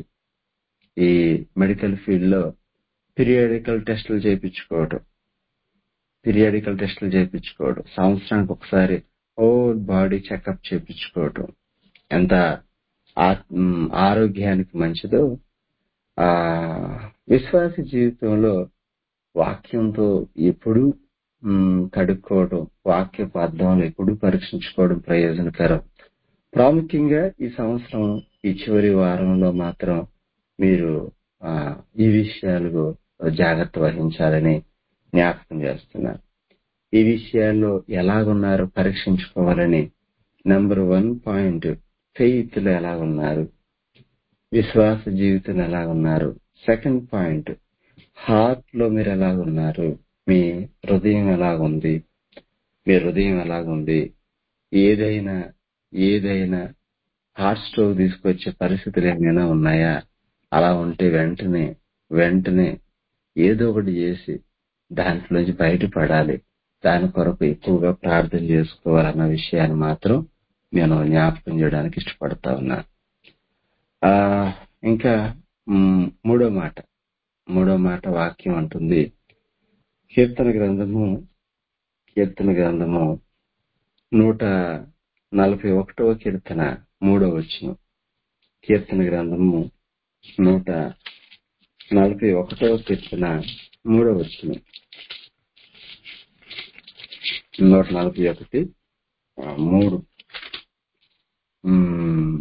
ఈ మెడికల్ ఫీల్డ్ లో పీరియాడికల్ టెస్టులు చేయించుకోవడం పీరియాడికల్ టెస్టులు చేయించుకోవడం సంవత్సరానికి ఒకసారి ఓ బాడీ చెకప్ చేయించుకోవడం ఎంత ఆ- మ్, ఆరోగ్యానికి మంచిదో ఆ విశ్వాస జీవితంలో వాక్యంతో ఎప్పుడు మ్, కడుక్కోవడం వాక్యపు అర్థంలో ఎప్పుడు పరీక్షించుకోవడం ప్రయోజనకరం ప్రాముఖ్యంగా ఈ సంవత్సరం ఈ చివరి వారంలో మాత్రం మీరు ఆ, ఈ విషయాలు జాగ్రత్త వహించాలని జ్ఞాపకం చేస్తున్నారు ఈ విషయాల్లో ఎలాగున్నారో పరీక్షించుకోవాలని నంబర్ వన్ పాయింట్ ఫెయిత్ లో ఎలా ఉన్నారు విశ్వాస జీవితం ఎలా ఉన్నారు సెకండ్ పాయింట్ హార్ట్ లో మీరు ఎలా ఉన్నారు మీ హృదయం ఎలాగుంది మీ హృదయం ఎలాగుంది ఏదైనా ఏదైనా హార్ట్ స్ట్రోక్ తీసుకొచ్చే పరిస్థితులు ఏమైనా ఉన్నాయా అలా ఉంటే వెంటనే వెంటనే ఏదో ఒకటి చేసి దాంట్లోంచి బయటపడాలి దాని కొరకు ఎక్కువగా ప్రార్థన చేసుకోవాలన్న విషయాన్ని మాత్రం నేను జ్ఞాపకం చేయడానికి ఇష్టపడతా ఉన్నా ఆ ఇంకా మ్, మూడో మాట మూడో మాట వాక్యం అంటుంది కీర్తన గ్రంథము కీర్తన గ్రంథము నూట నలభై ఒకటవ కీర్తన మూడో వచ్చిన కీర్తన గ్రంథము నూట నలభై ఒకటవ కీర్తన మూడో వచ్చిన నూట నలభై ఒకటి ఆ, మూడు మ్మ్.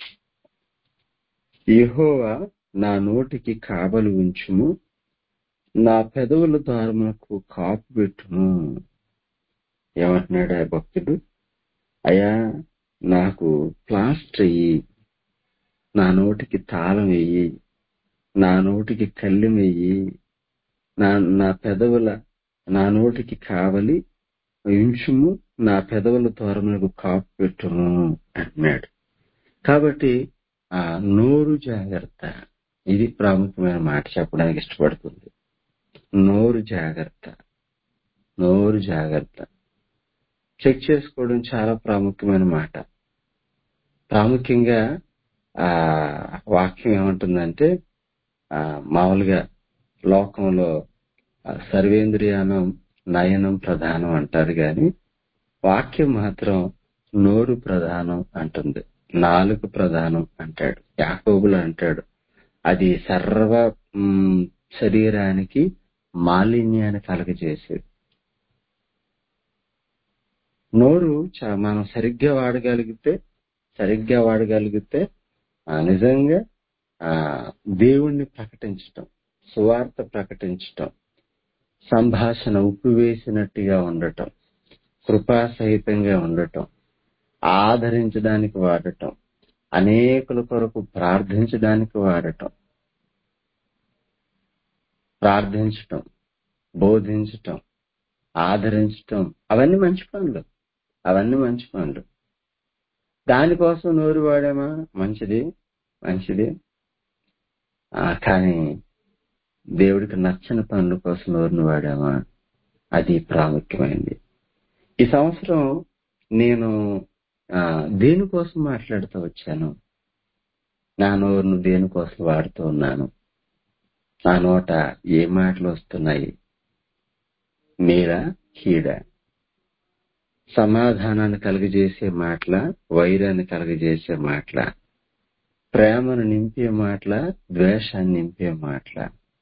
యెహోవా నా నోటికి కావలి ఉంచుము నా పెదవుల ద్వారమునకు కాపు పెట్టుము ఏమంటున్నాడు ఆ భక్తుడు అయ్యా నాకు ప్లాస్టర్ అయ్యి నా నోటికి తాళం వెయ్యి నా నోటికి కళ్ళెం వెయ్యి నా నా పెదవుల నా నోటికి కావలి ఉంచుము నా పెదవుల ద్వారములకు కాపు పెట్టుము అంటున్నాడు కాబట్టి ఆ నోరు జాగ్రత్త ఇది ప్రాముఖ్యమైన మాట చెప్పడానికి ఇష్టపడుతుంది నోరు జాగ్రత్త నోరు జాగ్రత్త చెక్ చేసుకోవడం చాలా ప్రాముఖ్యమైన మాట ప్రాముఖ్యంగా ఆ వాక్యం ఏమంటుందంటే ఆ మామూలుగా లోకంలో ఆ, సర్వేంద్రియానం నయనం ప్రధానం అంటారు గాని వాక్యం మాత్రం నోరు ప్రధానం అంటుంది నాలుగు ప్రధానం అంటాడు యాకోబులు అంటాడు అది సర్వ మ్, శరీరానికి మాలిన్యాన్ని కలగజేసేది నోరు చ- మనం సరిగ్గా వాడగలిగితే సరిగ్గా వాడగలిగితే ఆ, నిజంగా ఆ దేవుణ్ణి ప్రకటించటం సువార్త ప్రకటించటం సంభాషణ ఉప్పు వేసినట్టుగా ఉండటం కృపాసహితంగా ఉండటం ఆదరించడానికి వాడటం అనేకుల కొరకు ప్రార్థించడానికి వాడటం ప్రార్థించటం బోధించటం ఆదరించటం అవన్నీ మంచి పనులు అవన్నీ మంచి పనులు దానికోసం నోరు వాడామా మంచిది మంచిది ఆ, కానీ దేవుడికి నచ్చని పనుల కోసం నోరును వాడామా అది ప్రాముఖ్యమైనది ఈ సంవత్సరం నేను ఆ, దేనికోసం మాట్లాడుతూ వచ్చాను నా నోరును దేనికోసం వాడుతూ ఉన్నాను నా నోట ఏ మాటలు వస్తున్నాయి మీరా కీడా సమాధానాన్ని కలుగజేసే మాటల వైరాన్ని కలుగజేసే మాటల ప్రేమను నింపే మాటల ద్వేషాన్ని నింపే మాటల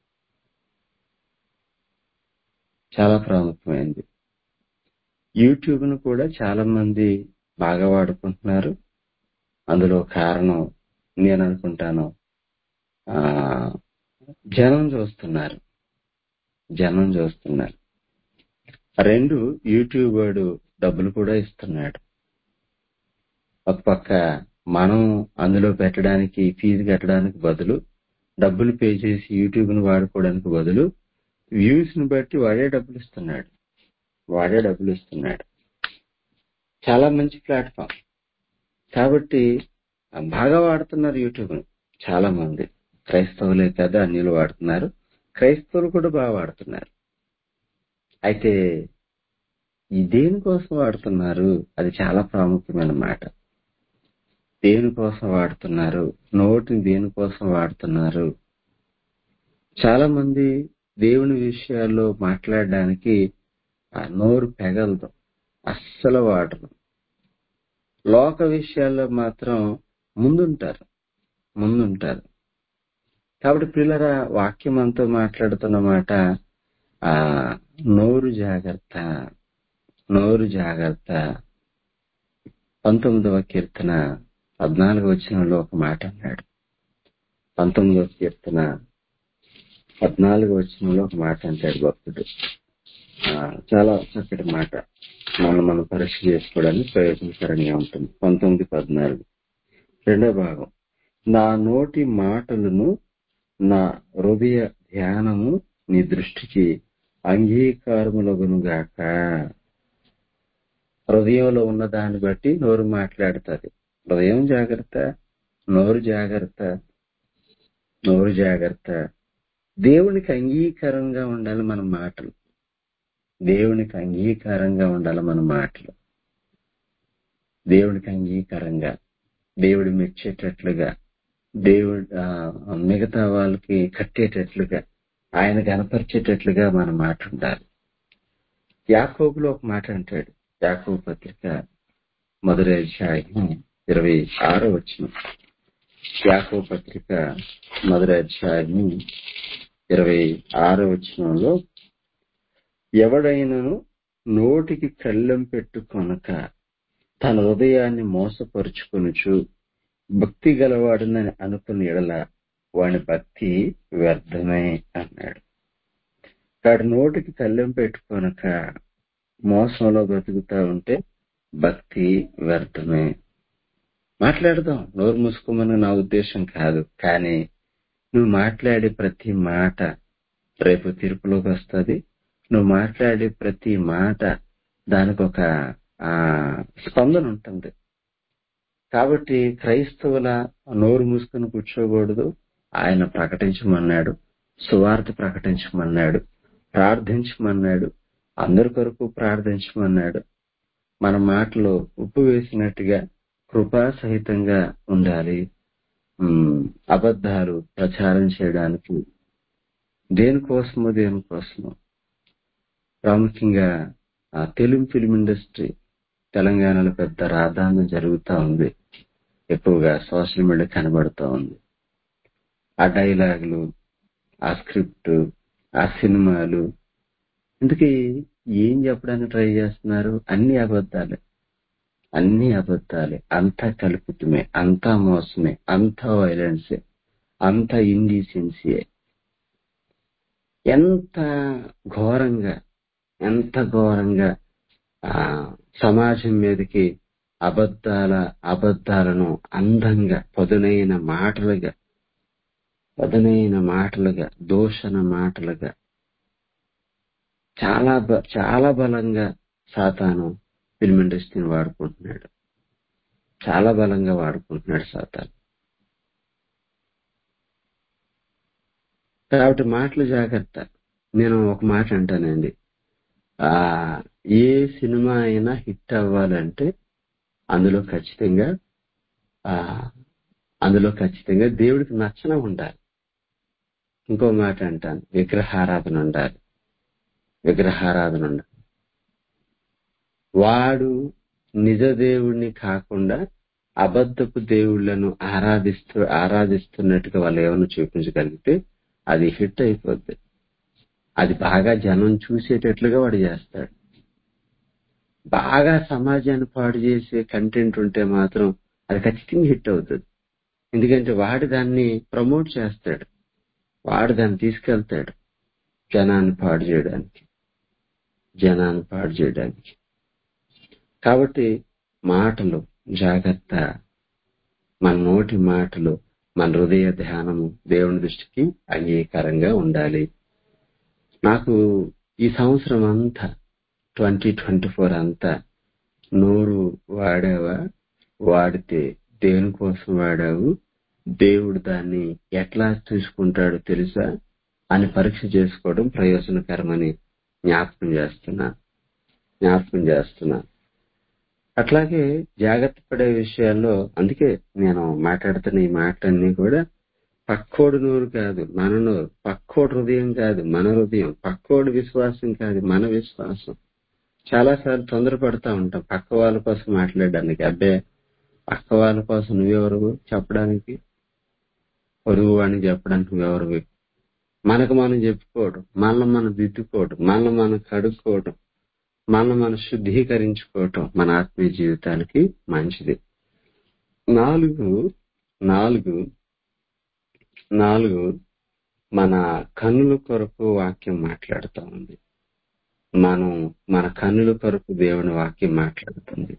చాలా ప్రాముఖ్యమైనది యూట్యూబ్ ను కూడా చాలా మంది బాగా వాడుకుంటున్నారు అందులో కారణం నేను అనుకుంటాను ఆ జనం చూస్తున్నారు జనం చూస్తున్నారు రెండు యూట్యూబ్ వాడు డబ్బులు కూడా ఇస్తున్నాడు ఒక పక్క మనం అందులో పెట్టడానికి ఫీజు కట్టడానికి బదులు డబ్బులు పే చేసి యూట్యూబ్ ను వాడుకోవడానికి బదులు వ్యూస్ ని బట్టి వాడే డబ్బులు ఇస్తున్నాడు వాడే డబ్బులు ఇస్తున్నాడు చాలా మంచి ప్లాట్ఫామ్ కాబట్టి ఆ, బాగా వాడుతున్నారు యూట్యూబ్ ను చాలా మంది క్రైస్తవులే కదా అన్యులు వాడుతున్నారు క్రైస్తవులు కూడా బాగా వాడుతున్నారు అయితే ఈ దేనికోసం వాడుతున్నారు అది చాలా ప్రాముఖ్యమైన మాట దేనికోసం వాడుతున్నారు నోటిని దేనికోసం వాడుతున్నారు చాలా మంది దేవుని విషయాల్లో మాట్లాడడానికి ఆ నోరు పెగలదు అస్సలు వాడరు లోక విషయాల్లో మాత్రం ముందుంటారు ముందుంటారు కాబట్టి పిల్లల వాక్యం అంతా మాట్లాడుతున్న మాట ఆ నోరు జాగ్రత్త నోరు జాగ్రత్త పంతొమ్మిదవ కీర్తన పద్నాలుగవ వచనంలో ఒక మాట అన్నాడు పంతొమ్మిదవ కీర్తన పద్నాలుగవ వచనంలో ఒక మాట అంటాడు భక్తుడు ఆ, చాలా చక్కటి మాట మనం మనం పరీక్ష చేసుకోవడానికి ప్రయోజనకరంగా ఉంటుంది పంతొమ్మిది పద్నాలుగు రెండో భాగం నా నోటి మాటలను నా హృదయ ధ్యానము నీ దృష్టికి అంగీకారములగునుగాక హృదయంలో ఉన్న దాన్ని బట్టి నోరు మాట్లాడుతుంది హృదయం జాగ్రత్త నోరు జాగ్రత్త నోరు జాగ్రత్త దేవునికి అంగీకారంగా ఉండాలి మన మాటలు దేవునికి అంగీకారంగా ఉండాలి మన మాటలు దేవునికి అంగీకారంగా దేవుడు మెచ్చేటట్లుగా దేవుడు ఆ, మిగతా వాళ్ళకి కట్టేటట్లుగా ఆయన కనపరిచేటట్లుగా మన మాట ఉండాలి యాకోబులో ఒక మాట అంటాడు యాకోబు పత్రిక మొదటి అధ్యాయం ఇరవై ఆరో వచ్చిన యాకోబు పత్రిక మొదటి అధ్యాయం ఇరవై ఆరో వచనంలో ఎవడైనను నోటికి కళ్ళెం పెట్టుకొనక తన హృదయాన్ని మోసపరుచుకొనుచు భక్తి గలవాడునని అనుకుని ఎడల వాని భక్తి వ్యర్థమే అన్నాడు వాడి నోటికి కళ్ళెం పెట్టుకొనక మోసంలో బ్రతుకుతా ఉంటే భక్తి వ్యర్థమే మాట్లాడదాం నోరు మూసుకోమని నా ఉద్దేశం కాదు కానీ నువ్వు మాట్లాడే ప్రతి మాట రేపు తీర్పులోకి వస్తుంది నువ్వు మాట్లాడే ప్రతి మాట దానికి ఒక ఆ స్పందన ఉంటుంది కాబట్టి క్రైస్తవుల నోరు మూసుకొని కూర్చోకూడదు ఆయన ప్రకటించమన్నాడు సువార్త ప్రకటించమన్నాడు ప్రార్థించమన్నాడు అందరి కొరకు ప్రార్థించమన్నాడు మన మాటలో ఉప్పు వేసినట్టుగా కృపా సహితంగా ఉండాలి ఉమ్, అబద్ధాలు ప్రచారం చేయడానికి దేనికోసమో దేనికోసమో ప్రాముఖ్యంగా ఆ తెలుగు ఫిల్మ్ ఇండస్ట్రీ తెలంగాణలో పెద్ద రాధాంతం జరుగుతా ఉంది ఎక్కువగా సోషల్ మీడియా కనబడుతూ ఉంది ఆ డైలాగులు ఆ స్క్రిప్ట్ ఆ సినిమాలు ఇందుకే ఏం చెప్పడానికి ట్రై చేస్తున్నారు అన్ని అబద్ధాలే అన్ని అబద్ధాలే అంతా కలుపుతమే అంతా మోసమే అంతా వైలెన్సే అంతా ఇండీసెన్సీయే ఎంత ఘోరంగా ఎంత ఘోరంగా ఆ సమాజం మీదకి అబద్ధాల అబద్ధాలను అందంగా పదునైన మాటలుగా పదునైన మాటలుగా దూషణ మాటలుగా చాలా బ- చాలా బలంగా సాతాను ఫిల్మ్ ఇండస్ట్రీని వాడుకుంటున్నాడు చాలా బలంగా వాడుకుంటున్నాడు సాతాన్ కాబట్టి మాటలు జాగ్రత్త నేను ఒక మాట అంటానండి ఆ ఏ సినిమా అయినా హిట్ అవ్వాలంటే అందులో ఖచ్చితంగా ఆ అందులో ఖచ్చితంగా దేవుడికి నచ్చన ఉండాలి ఇంకో మాట అంటాను విగ్రహారాధన ఉండాలి విగ్రహారాధన ఉండాలి వాడు నిజ దేవుణ్ణి కాకుండా అబద్ధపు దేవుళ్లను ఆరాధిస్తూ ఆరాధిస్తున్నట్టుగా వాళ్ళు ఏమైనా చూపించగలిగితే అది హిట్ అయిపోద్ది అది బాగా జనం చూసేటట్లుగా వాడు చేస్తాడు బాగా సమాజాన్ని పాడు చేసే కంటెంట్ ఉంటే మాత్రం అది ఖచ్చితంగా హిట్ అవుతుంది ఎందుకంటే వాడు దాన్ని ప్రమోట్ చేస్తాడు వాడు దాన్ని తీసుకెళ్తాడు జనాన్ని పాడు చేయడానికి జనాన్ని పాడు చేయడానికి కాబట్టి మాటలు జాగ్రత్త మన నోటి మాటలు మన హృదయ ధ్యానము దేవుని దృష్టికి అంగీకారంగా ఉండాలి నాకు ఈ సంవత్సరం అంతా ట్వంటీ ట్వంటీ ఫోర్ అంతా నోరు వాడావా వాడితే దేనికోసం వాడావు దేవుడు దాన్ని ఎట్లా చూసుకుంటాడో తెలుసా అని పరీక్ష చేసుకోవడం ప్రయోజనకరమని జ్ఞాపకం చేస్తున్నా జ్ఞాపకం చేస్తున్నా అట్లాగే జాగ్రత్త పడే విషయాల్లో అందుకే నేను మాట్లాడుతున్న ఈ మాటలన్నీ కూడా పక్కోడు నోరు కాదు మన నోరు పక్కోడు హృదయం కాదు మన హృదయం పక్కోడు విశ్వాసం కాదు మన విశ్వాసం చాలా సార్లు తొందరపడతా ఉంటాం పక్క వాళ్ళ కోసం మాట్లాడడానికి అబ్బే పక్క వాళ్ళ కోసం నువ్వెవరు చెప్పడానికి పొరుగు వాడిని చెప్పడానికి నువ్వెవరు మనకు మనం చెప్పుకోవడం మనల్ని మనం దిద్దుకోవడం మనల్ని మనం కడుక్కోవడం మనం మనం శుద్ధీకరించుకోవటం మన ఆత్మీయ జీవితానికి మంచిది నాలుగు నాలుగు నాలుగు మన కన్నుల కొరకు వాక్యం మాట్లాడుతూ ఉంది మనం మన కన్నుల కొరకు దేవుని వాక్యం మాట్లాడుతుంది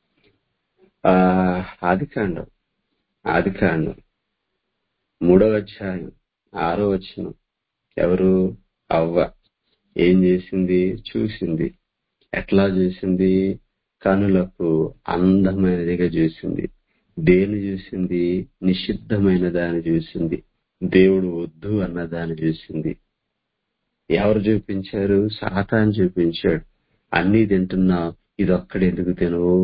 ఆ ఆది కాండం ఆది కాండం మూడవ అధ్యాయం ఆరో వచ్చిన ఎవరు అవ్వ ఏం చేసింది చూసింది ఎట్లా చూసింది కనులకు అందమైనదిగా చూసింది దేని చూసింది నిషిద్ధమైన దాన్ని చూసింది దేవుడు వద్దు అన్న దాన్ని చూసింది ఎవరు చూపించారు సాతాన్ చూపించాడు అన్ని తింటున్నావు ఇదొక్కడు ఎందుకు తినవు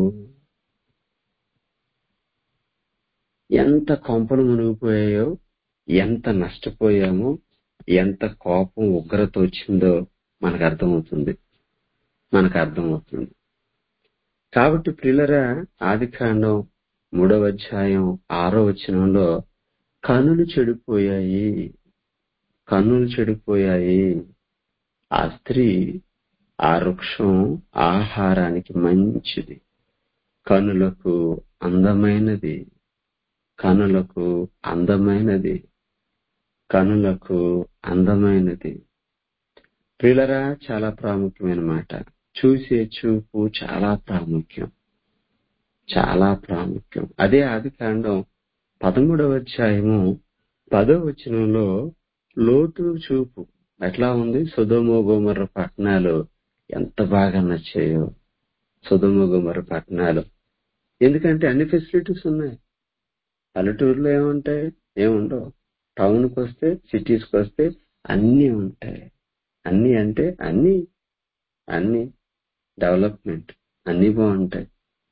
ఎంత కొంపలు మునిగిపోయాయో ఎంత నష్టపోయామో ఎంత కోపం ఉగ్రత వచ్చిందో మనకు అర్థమవుతుంది మనకు అర్థమవుతుంది కాబట్టి ప్రిలరా ఆది కాండం మూడవ అధ్యాయం ఆరో వచనంలో కనులు చెడిపోయాయి కన్నులు చెడిపోయాయి ఆ స్త్రీ ఆ వృక్షం ఆహారానికి మంచిది కనులకు అందమైనది కనులకు అందమైనది కనులకు అందమైనది ప్రిలరా చాలా ప్రాముఖ్యమైన మాట చూసే చూపు చాలా ప్రాముఖ్యం చాలా ప్రాముఖ్యం అదే ఆది కాండం పదమూడవ అధ్యాయము పదో వచనంలో లోతు చూపు ఎట్లా ఉంది సుధోమో గోమర్ర పట్టణాలు ఎంత బాగా నచ్చాయో సుధోమో గోమర్ర పట్టణాలు ఎందుకంటే అన్ని ఫెసిలిటీస్ ఉన్నాయి పల్లెటూరులో ఏముంటాయి ఏముండవు టౌన్కి వస్తే సిటీస్కి వస్తే అన్నీ ఉంటాయి అన్ని అంటే అన్ని అన్ని డెవలప్మెంట్ అన్ని బాగుంటాయి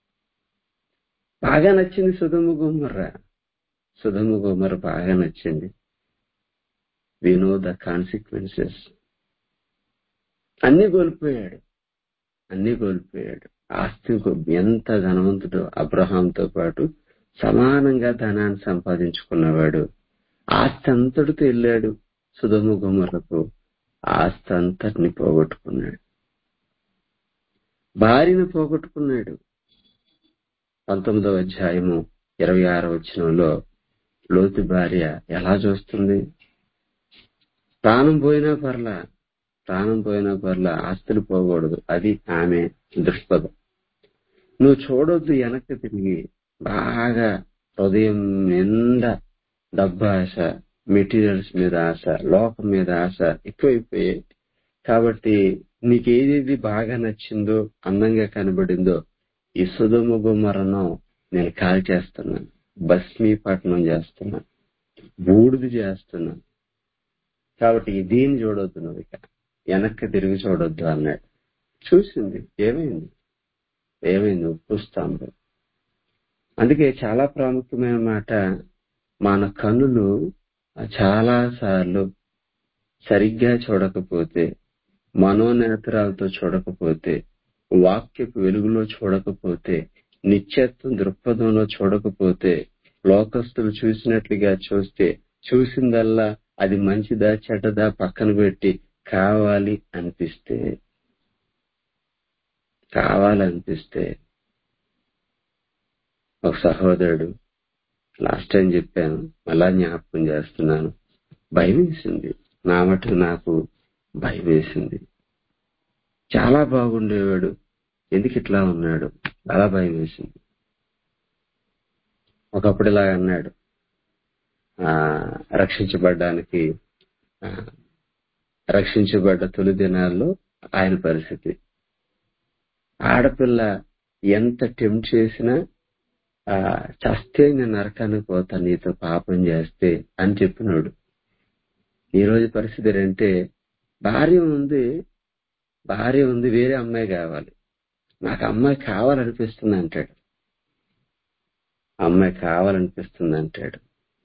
బాగా నచ్చింది సుధమ గుమ్మర్ర సుధమ గుమ్మర్ర బాగా నచ్చింది వి నో ద కాన్సిక్వెన్సెస్ అన్ని కోల్పోయాడు అన్ని కోల్పోయాడు ఆస్తి ఎంత ధనవంతుడు అబ్రహాంతో పాటు సమానంగా ధనాన్ని సంపాదించుకున్నవాడు ఆస్తి అంతటితో వెళ్ళాడు సుధమ గుమ్మర్రకు ఆస్తి అంతటిని పోగొట్టుకున్నాడు భార్యను పోగొట్టుకున్నాడు పంతొమ్మిదవ అధ్యాయము ఇరవై ఆరో వచనంలో లోతు భార్య ఎలా చూస్తుంది ప్రాణం పోయినా పర్లా ప్రాణం పోయినా పర్లా ఆస్తులు పోకూడదు అది ఆమె దృక్పథం నువ్వు చూడొద్దు వెనక్కి తిరిగి బాగా హృదయం నిండా డబ్బు ఆశ మెటీరియల్స్ మీద ఆశ లోకం మీద ఆశ ఎక్కువైపోయాయి కాబట్టి నీకేదేది బాగా నచ్చిందో అందంగా కనబడిందో ఈ సుధుమ గుమ్మరను నేను కాల్ చేస్తున్నాను భస్మీపట్నం చేస్తున్నాను బూడిది చేస్తున్నాను కాబట్టి దీన్ని చూడొద్దు నువ్వు ఇక వెనక్కి తిరిగి చూడొద్దు అన్నాడు చూసింది ఏమైంది ఏమైంది ఉప్పు స్తంభం అందుకే చాలా ప్రాముఖ్యమైన మాట మన కన్నులు చాలా సార్లు సరిగ్గా చూడకపోతే మనోనేత్రాలతో చూడకపోతే వాక్యపు వెలుగులో చూడకపోతే నిత్యత్వం దృక్పథంలో చూడకపోతే లోకస్తులు చూసినట్లుగా చూస్తే చూసిందల్లా అది మంచిదా చెడ్డదా పక్కన పెట్టి కావాలి అనిపిస్తే కావాలనిపిస్తే ఒక సహోదరుడు లాస్ట్ టైం చెప్పాను మళ్ళా జ్ఞాపకం చేస్తున్నాను భయం వేసింది నా మటుకు నాకు భయం వేసింది చాలా బాగుండేవాడు ఎందుకు ఇట్లా ఉన్నాడు చాలా భయం వేసింది ఒకప్పుడు ఇలా అన్నాడు ఆ రక్షించబడ్డానికి ఆ, రక్షించబడ్డ తొలి దినాల్లో ఆయన పరిస్థితి ఆడపిల్ల ఎంత టెంప్ట్ చేసినా ఆ చస్తే నేను నరకానికి పోతా నీతో పాపం చేస్తే అని చెప్పినాడు ఈ రోజు పరిస్థితి ఏంటంటే భార్య ఉంది భార్య ఉంది వేరే అమ్మాయి కావాలి నాకు అమ్మాయి కావాలనిపిస్తుంది అంటాడు అమ్మాయి కావాలనిపిస్తుంది అంటాడు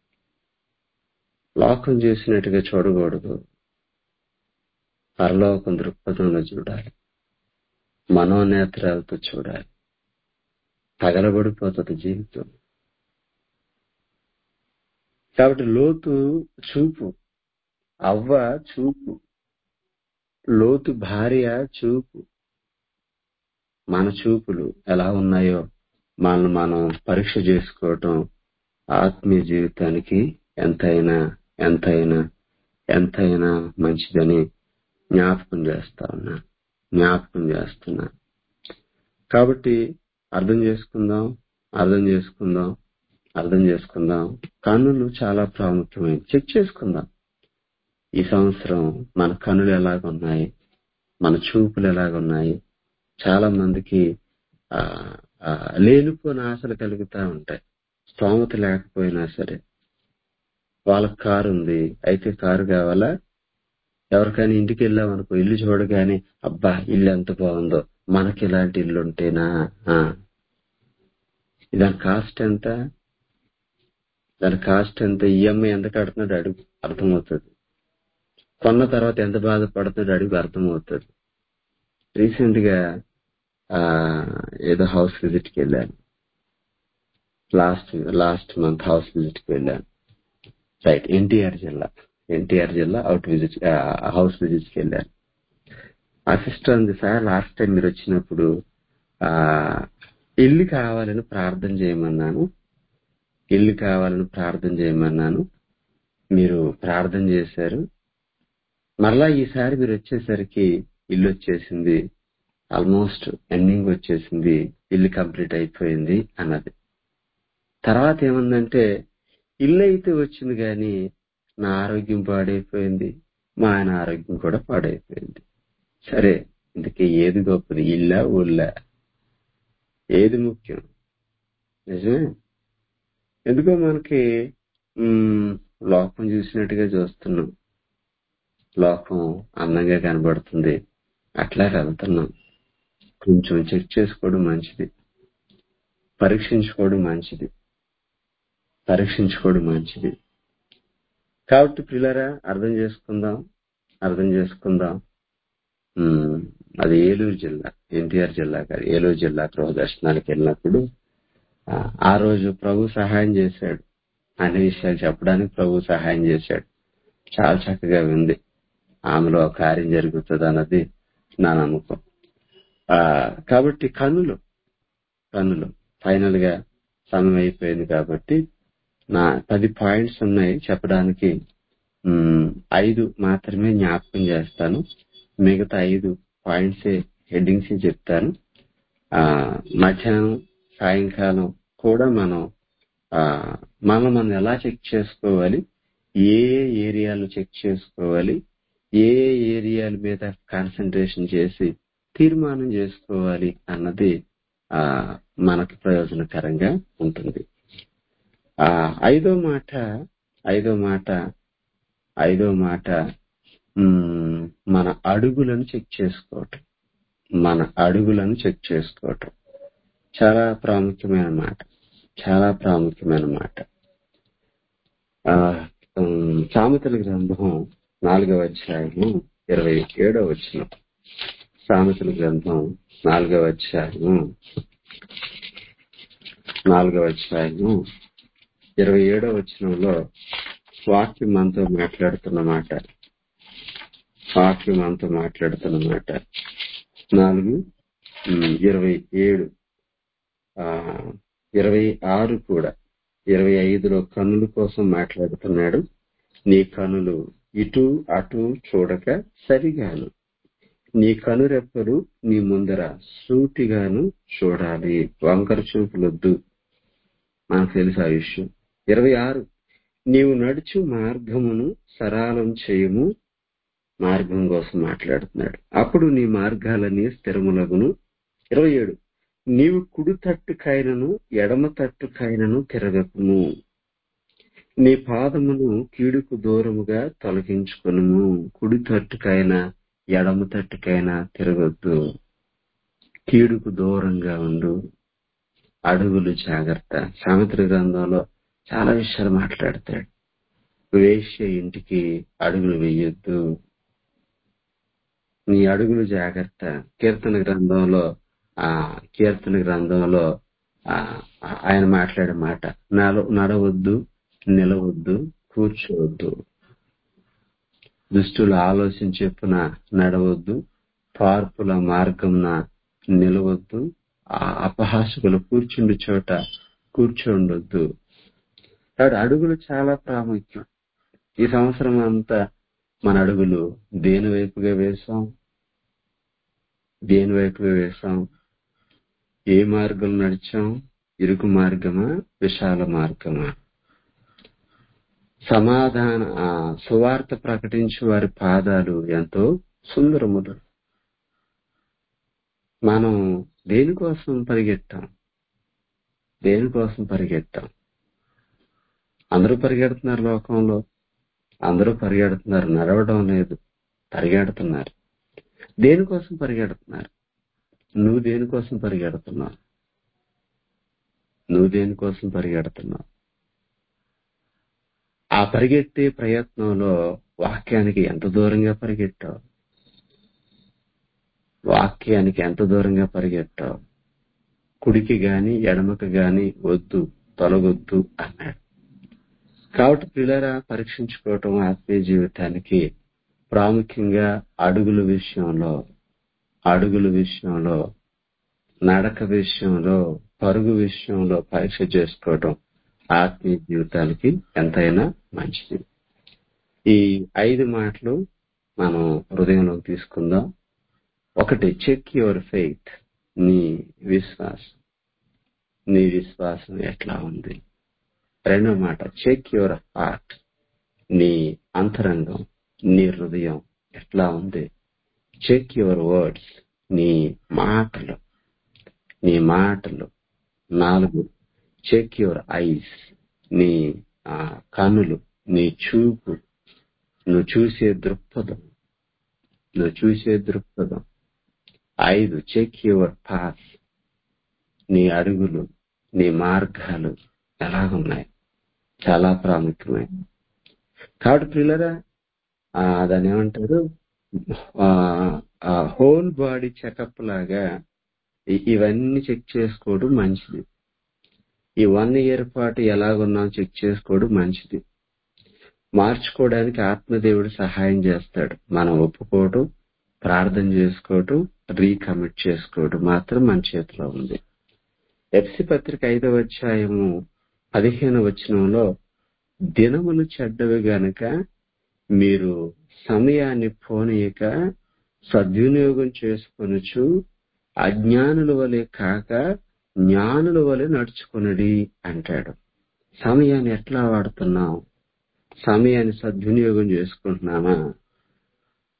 లోకం చూసినట్టుగా చూడకూడదు పరలోకం దృక్పథంలో చూడాలి మనోనేత్రాలతో చూడాలి తగలబడిపోతుంది జీవితం కాబట్టి లోతు చూపు అవ్వ చూపు లోతు భార్య చూపు మన చూపులు ఎలా ఉన్నాయో మనల్ని మనం పరీక్ష చేసుకోవటం ఆత్మీయ జీవితానికి ఎంతైనా ఎంతైనా ఎంతైనా మంచిదని జ్ఞాపకం చేస్తా ఉన్నా జ్ఞాపకం చేస్తున్నా కాబట్టి అర్థం చేసుకుందాం అర్థం చేసుకుందాం అర్థం చేసుకుందాం కన్నులు చాలా ప్రాముఖ్యమైనవి చెక్ చేసుకుందాం ఈ సంవత్సరం మన కన్నులు ఎలాగున్నాయి మన చూపులు ఎలాగున్నాయి చాలా మందికి ఆ, ఆ, లేనిపోని ఆశలు కలుగుతా ఉంటాయి స్తోమత లేకపోయినా సరే వాళ్ళకి కారు ఉంది అయితే కారు కావాలా ఎవరికైనా ఇంటికి వెళ్ళామనుకో ఇల్లు చూడగానే అబ్బా ఇల్లు ఎంత బాగుందో మనకి ఇలాంటి ఇల్లు ఉంటేనా ఆ. దాని కాస్ట్ ఎంత దాని కాస్ట్ ఎంత ఈఎంఐ ఎంత కడుతున్నాడు అడుగు అర్థమవుతుంది కొన్న తర్వాత ఎంత బాధపడుతున్నాడు అడుగు అర్థమవుతుంది రీసెంట్ గా ఆ, ఏదో హౌస్ విజిట్ కి వెళ్ళాను last last month house visit కి వెళ్ళాను రైట్ ఎన్టీఆర్ జిల్లా ఎన్టీఆర్ జిల్లా అవుట్ విజిట్ హౌస్ విజిట్ కి వెళ్ళాను ఆ సిస్టర్ ఉంది సార్ లాస్ట్ టైం మీరు వచ్చినప్పుడు ఆ ఇల్లు కావాలని ప్రార్థన చేయమన్నాను ఇల్లు కావాలని ప్రార్థన చేయమన్నాను మీరు ప్రార్థన చేశారు మరలా ఈసారి మీరు వచ్చేసరికి ఇల్లు వచ్చేసింది ఆల్మోస్ట్ ఎండింగ్ వచ్చేసింది ఇల్లు కంప్లీట్ అయిపోయింది అన్నది తర్వాత ఏముందంటే ఇల్లు అయితే వచ్చింది కానీ నా ఆరోగ్యం పాడైపోయింది మా ఆయన ఆరోగ్యం కూడా పాడైపోయింది సరే ఇందుకే ఏది గొప్పది ఇల్లా ఊళ్ళా ఏది ముఖ్యం నిజమే ఎందుకో మనకి మ్, లోకం చూసినట్టుగా చూస్తున్నాం లోకం అందంగా కనబడుతుంది అట్లా వెళ్తున్నాం కొంచెం చెక్ చేసుకోవడం మంచిది పరీక్షించుకోవడం మంచిది పరీక్షించుకోవడం మంచిది కాబట్టి పిల్లరా అర్థం చేసుకుందాం అర్థం చేసుకుందాం ఉమ్, అది ఏలూరు జిల్లా ఎన్టీఆర్ జిల్లా కాదు ఏలూరు జిల్లా గృహ దర్శనానికి వెళ్ళినప్పుడు ఆ, ఆ రోజు ప్రభు సహాయం చేశాడు అనే విషయాలు చెప్పడానికి ప్రభు సహాయం చేశాడు చాలా చక్కగా ఉంది ఆమెలో ఒక కార్యం జరుగుతుంది అన్నది నా నమ్మకం ఆ కాబట్టి కన్నులు కన్నులు ఫైనల్ గా సమయం అయిపోయింది కాబట్టి నా పది పాయింట్స్ ఉన్నాయి చెప్పడానికి మ్, ఐదు మాత్రమే జ్ఞాపకం చేస్తాను మిగతా ఐదు పాయింట్స్ హెడ్డింగ్స్ చెప్తాను ఆ మధ్యాహ్నం సాయంకాలం కూడా మనం ఆ మనం మనం ఎలా చెక్ చేసుకోవాలి ఏ ఏరియాలు చెక్ చేసుకోవాలి ఏ ఏరియాల మీద కాన్సన్ట్రేషన్ చేసి తీర్మానం చేసుకోవాలి అన్నది ఆ మనకు ప్రయోజనకరంగా ఉంటుంది ఆ ఐదో మాట ఐదో మాట ఐదో మాట మ్, మన అడుగులను చెక్ చేసుకోవటం మన అడుగులను చెక్ చేసుకోవటం చాలా ప్రాముఖ్యమైన మాట చాలా ప్రాముఖ్యమైన మాట ఆ ఉమ్, సామెతల గ్రంథం నాలుగవ అధ్యాయము ఇరవై ఏడవ వచ్చిన సామెతల గ్రంథం నాలుగవ అధ్యాయము నాలుగవ అధ్యాయము ఇరవై ఏడవ వచనంలో వాక్యం మనతో మాట్లాడుతున్న మాట వాక్యం మనతో మాట్లాడుతున్న మాట నాలుగు ఉమ్, ఇరవై ఏడు ఆ ఇరవై ఆరు కూడా ఇరవై ఐదులో కన్నుల కోసం మాట్లాడుతున్నాడు నీ కనులు ఇటు అటు చూడక సరిగాను నీ కనురెప్పలు నీ ముందర సూటిగాను చూడాలి వంకర చూపులొద్దు మనకు తెలుసు ఆ విషయం ఇరవై ఆరు నీవు నడుచు మార్గమును సరాలం చేయము మార్గం కోసం మాట్లాడుతున్నాడు అప్పుడు నీ మార్గాలన్నీ స్థిరములగును ఇరవై ఏడు నీవు కుడి తట్టుకైనను ఎడమ తట్టుకైనను తిరగకుము నీ పాదమును కీడుకు దూరముగా తొలగించుకును కుడి తట్టుకైనా ఎడమ తట్టుకైనా తిరగొద్దు కీడుకు దూరంగా ఉండు అడుగులు జాగ్రత్త సామెత్ర గ్రంథంలో చాలా విషయాలు మాట్లాడతాడు వేశ్య ఇంటికి అడుగులు వేయొద్దు నీ అడుగులు జాగ్రత్త కీర్తన గ్రంథంలో ఆ కీర్తన గ్రంథంలో ఆ ఆయన మాట్లాడే మాట నడ- నడవద్దు నిలవద్దు కూర్చోవద్దు దుష్టులు ఆలోచించి చెప్పున నడవద్దు పార్పుల మార్గంన నిలవద్దు ఆ అపహాసకులు కూర్చుండి చోట కూర్చోండొద్దు కాబట్టి అడుగులు చాలా ప్రాముఖ్యం ఈ సంవత్సరం అంతా మన అడుగులు దేని వైపుగా వేశాం దేని వైపుగా వేశాం ఏ మార్గం నడిచాం ఇరుకు మార్గమా విశాల మార్గమా సమాధాన ఆ, సువార్త ప్రకటించు వారి పాదాలు ఎంతో సుందరములు మనం దేనికోసం పరిగెత్తాం దేనికోసం పరిగెత్తాం అందరూ పరిగెడుతున్నారు లోకంలో అందరూ పరిగెడుతున్నారు నడవడం లేదు పరిగెడుతున్నారు దేనికోసం పరిగెడుతున్నారు నువ్వు దేనికోసం పరిగెడుతున్నావు నువ్వు దేనికోసం పరిగెడుతున్నావు ఆ పరిగెత్తే ప్రయత్నంలో వాక్యానికి ఎంత దూరంగా పరిగెట్టావు వాక్యానికి ఎంత దూరంగా పరిగెట్టావు కుడికి గాని ఎడమకి గాని వద్దు తొలగొద్దు అన్నాడు కాబట్టి పిల్లరా పరీక్షించుకోవటం ఆత్మీయ జీవితానికి ప్రాముఖ్యంగా అడుగుల విషయంలో అడుగుల విషయంలో నడక విషయంలో పరుగు విషయంలో పరీక్ష చేసుకోవటం ఆత్మీయ జీవితానికి ఎంతైనా మంచిది ఈ ఐదు మాటలు మనం హృదయంలోకి తీసుకుందాం ఒకటి చెక్ యువర్ ఫెయిత్ నీ విశ్వాసం నీ విశ్వాసం ఎట్లా ఉంది రెండో మాట చెక్ యువర్ హార్ట్ నీ అంతరంగం నీ హృదయం ఎట్లా ఉంది చెక్ యువర్ వర్డ్స్ నీ మాటలు నీ మాటలు నాలుగు చెక్ యువర్ ఐస్ నీ ఆ, కన్నులు నీ చూపు నువ్వు చూసే దృక్పథం నువ్వు చూసే దృక్పథం ఐదు చెక్ యువర్ పాస్ నీ అడుగులు నీ మార్గాలు ఎలాగున్నాయి చాలా ప్రాముఖ్యమైన కాబట్టి పిల్లరా ఆ, దాన్ని ఏమంటారు హోల్ బాడీ చెకప్ లాగా ఇ- ఇవన్నీ చెక్ చేసుకోవడం మంచిది ఈ వన్ ఇయర్ పాటు ఎలాగున్నాం చెక్ చేసుకోవడం మంచిది మార్చుకోవడానికి ఆత్మదేవుడు సహాయం చేస్తాడు మనం ఒప్పుకోవడం ప్రార్థన చేసుకోవడం రీకమిట్ చేసుకోవడం మాత్రం మన చేతిలో ఉంది ఎఫ్సి పత్రిక ఐదవ అధ్యాయము పదిహేను వచనంలో దినములు చెడ్డవి గనక మీరు సమయాన్ని పోనీయక సద్వినియోగం చేసుకొనుచు అజ్ఞానుల వలె కాక జ్ఞానుల వలె నడుచుకొనడి అంటాడు సమయాన్ని ఎట్లా వాడుతున్నాం సమయాన్ని సద్వినియోగం చేసుకుంటున్నామా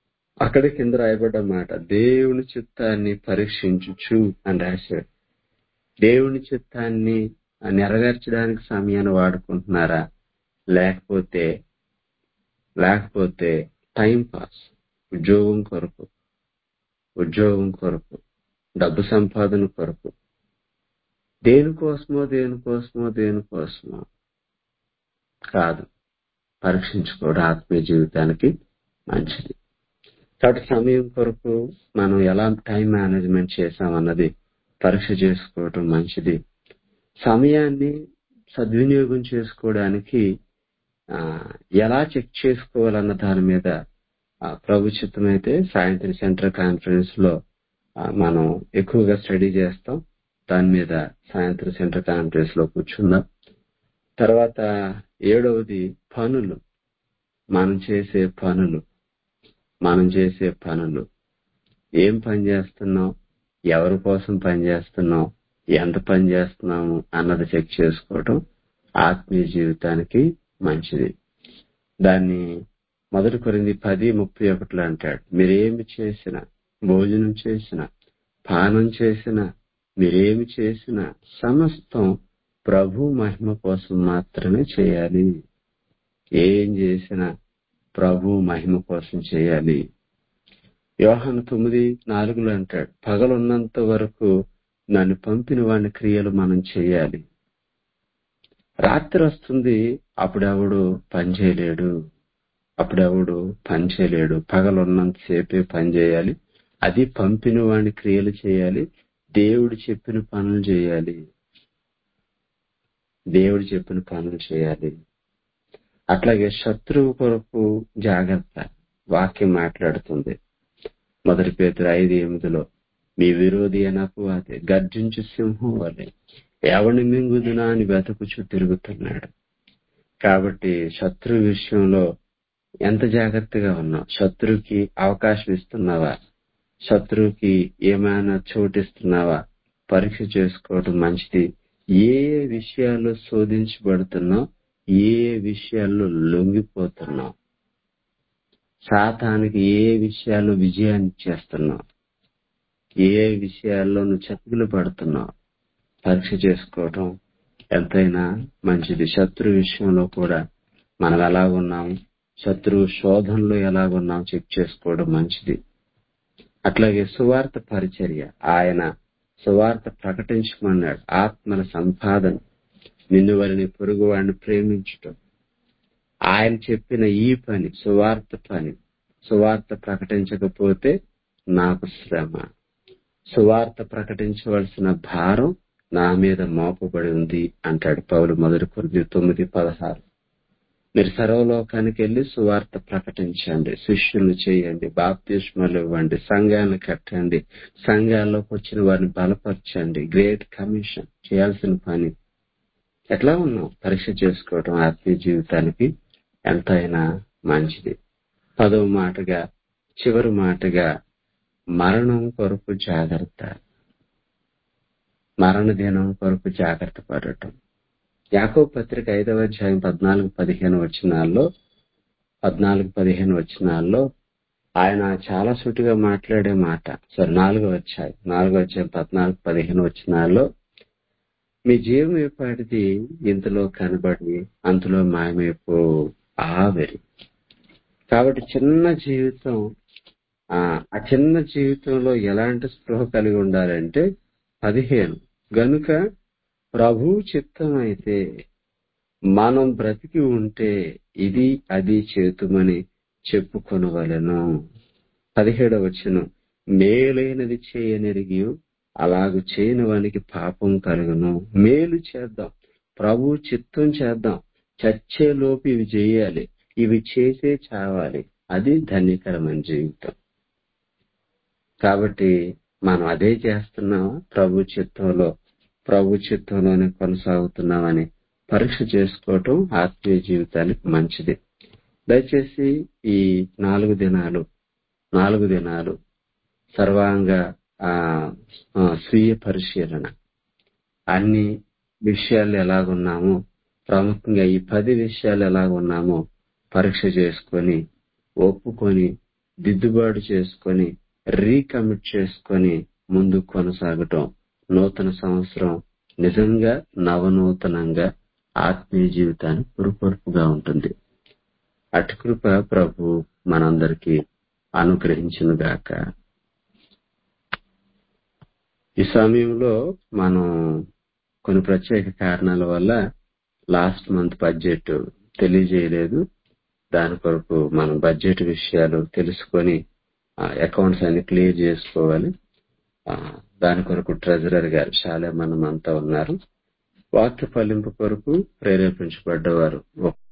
అక్కడ కింద రాయబడ్డ మాట దేవుని చిత్తాన్ని పరీక్షించుచు అని రాశాడు దేవుని చిత్తాన్ని నెరవేర్చడానికి సమయాన్ని వాడుకుంటున్నారా లేకపోతే లేకపోతే టైం పాస్ ఉద్యోగం కొరకు ఉద్యోగం కొరకు డబ్బు సంపాదన కొరకు దేనికోసమో దేనికోసమో దేనికోసమో కాదు పరీక్షించుకోవడం ఆత్మీయ జీవితానికి మంచిది కాబట్టి సమయం కొరకు మనం ఎలా టైం మేనేజ్మెంట్ చేశామన్నది పరీక్ష చేసుకోవటం మంచిది సమయాన్ని సద్వినియోగం చేసుకోవడానికి ఆ, ఎలా చెక్ చేసుకోవాలన్న దాని మీద ఆ, ప్రభు చిత్తమైతే సాయంత్రం సెంటర్ కాన్ఫరెన్స్ లో ఆ, మనం ఎక్కువగా స్టడీ చేస్తాం దాని మీద సాయంత్రం సెంటర్ కాన్ఫరెన్స్ లో కూర్చుందాం తర్వాత ఏడవది పనులు మనం చేసే పనులు మనం చేసే పనులు ఏం పని చేస్తున్నాం ఎవరి కోసం పని చేస్తున్నాం ఎంత పని చేస్తున్నాము అన్నది చెక్ చేసుకోవడం ఆత్మీయ జీవితానికి మంచిది దాన్ని మొదటి కొరింది పది ముప్పై ఒకటిలో అంటాడు మీరేమి చేసినా భోజనం చేసినా పానం చేసినా మీరేమి చేసినా సమస్తం ప్రభు మహిమ కోసం మాత్రమే చేయాలి ఏం చేసినా ప్రభు మహిమ కోసం చేయాలి యోహాను తొమ్మిది నాలుగులో అంటాడు పగలున్నంత వరకు నన్ను పంపిన వాని క్రియలు మనం చేయాలి రాత్రి వస్తుంది అప్పుడెవడు పని చేయలేడు అప్పుడెవడు పని చేయలేడు పగలున్నంత సేపే పని చేయాలి అది పంపిన వాని క్రియలు చేయాలి దేవుడు చెప్పిన పనులు చేయాలి దేవుడు చెప్పిన పనులు చేయాలి అట్లాగే శత్రువు కొరకు జాగ్రత్త వాక్యం మాట్లాడుతుంది మొదటి పేతురు ఐదు ఎనిమిదిలో మీ విరోధి అనకు అదే గర్జించు సింహం వలె ఎవరిని మింగుదునా అని వెతకుచు తిరుగుతున్నాడు కాబట్టి శత్రు విషయంలో ఎంత జాగ్రత్తగా ఉన్నావు శత్రువుకి అవకాశం ఇస్తున్నావా శత్రువుకి ఏమైనా చోటిస్తున్నావా పరీక్ష చేసుకోవడం మంచిది ఏ ఏ విషయాల్లో శోధించబడుతున్నావు ఏ ఏ విషయాల్లో లొంగిపోతున్నావు సాతానికి ఏ విషయాల్లో విజయాన్ని చేస్తున్నావు ఏ విషయాల్లో నువ్వు చతికిలు పడుతున్నావు పరీక్ష చేసుకోవటం ఎంతైనా మంచిది శత్రు విషయంలో కూడా మనం ఎలాగున్నాం శత్రువు శోధనలో ఎలాగున్నాం చెక్ చేసుకోవడం మంచిది అట్లాగే సువార్త పరిచర్య ఆయన సువార్త ప్రకటించమన్నాడు ఆత్మల సంపాదన నిన్ను వారిని పొరుగు వాడిని ప్రేమించటం ఆయన చెప్పిన ఈ పని సువార్త పని సువార్త ప్రకటించకపోతే నాకు శ్రమ సువార్త ప్రకటించవలసిన భారం నా మీద మోపబడి ఉంది అంటాడు పౌలు మొదటి కొద్ది తొమ్మిది పదహారు మీరు సర్వలోకానికి వెళ్లి సువార్త ప్రకటించండి శిష్యులు చేయండి బాప్తిష్మలు ఇవ్వండి సంఘాన్ని కట్టండి సంఘాల్లోకి వచ్చిన వారిని బలపరచండి గ్రేట్ కమిషన్ చేయాల్సిన పని ఎట్లా ఉన్నాం పరీక్ష చేసుకోవడం ఆత్మీయ జీవితానికి ఎంతైనా మంచిది పదవ మాటగా చివరి మాటగా మరణం కొరకు జాగ్రత్త మరణ దినం కొరకు జాగ్రత్త పడటం యాకో పత్రిక ఐదవ అధ్యాయం పద్నాలుగు పదిహేను వచనాల్లో పద్నాలుగు పదిహేను వచనాల్లో ఆయన చాలా సూటిగా మాట్లాడే మాట సరే నాలుగో అధ్యాయం నాలుగో అధ్యాయం పద్నాలుగు పదిహేను వచనాల్లో మీ జీవం ఏపాటిది ఇంతలో కనబడి అంతలో మాయమైపో ఆవిరి కాబట్టి చిన్న జీవితం ఆ ఆ చిన్న జీవితంలో ఎలాంటి స్పృహ కలిగి ఉండాలంటే పదిహేను గనుక ప్రభు చిత్తం అయితే మనం బ్రతికి ఉంటే ఇది అది చేతుమని చెప్పుకొనవలెను పదిహేడవ వచ్చును మేలైనది చేయనెరిగి అలాగు చేయని వానికి పాపం కలుగును మేలు చేద్దాం ప్రభు చిత్తం చేద్దాం చచ్చేలోపు ఇవి చేయాలి ఇవి చేసే చావాలి అది ధన్యకరమైన జీవితం కాబట్టి మనం అదే చేస్తున్నామా ప్రభు చిత్తంలో ప్రభు చిత్తంలోనే కొనసాగుతున్నామని పరీక్ష చేసుకోవటం ఆత్మీయ జీవితానికి మంచిది దయచేసి ఈ నాలుగు దినాలు నాలుగు దినాలు సర్వాంగ ఆ, ఆ, స్వీయ పరిశీలన అన్ని విషయాలు ఎలాగున్నామో ప్రాముఖ్యంగా ఈ పది విషయాలు ఎలాగున్నామో పరీక్ష చేసుకొని ఒప్పుకొని దిద్దుబాటు చేసుకొని రీకమిట్ చేసుకొని ముందుకు కొనసాగటం నూతన సంవత్సరం నిజంగా నవనూతనంగా ఆత్మీయ జీవితాన్ని పురుపరుపుగా ఉంటుంది అటు కృప ప్రభు మనందరికీ అనుగ్రహించునుగాక ఈ సమయంలో మనం కొన్ని ప్రత్యేక కారణాల వల్ల లాస్ట్ మంత్ బడ్జెట్ తెలియజేయలేదు దాని కొరకు మనం బడ్జెట్ విషయాలు తెలుసుకొని అకౌంట్స్ అన్ని క్లియర్ చేసుకోవాలి ఆ, దాని కొరకు ట్రెజరర్ గారు చాలా మనం అంతా ఉన్నారు వాక్య ఫలింపు కొరకు ప్రేరేపించబడ్డవారు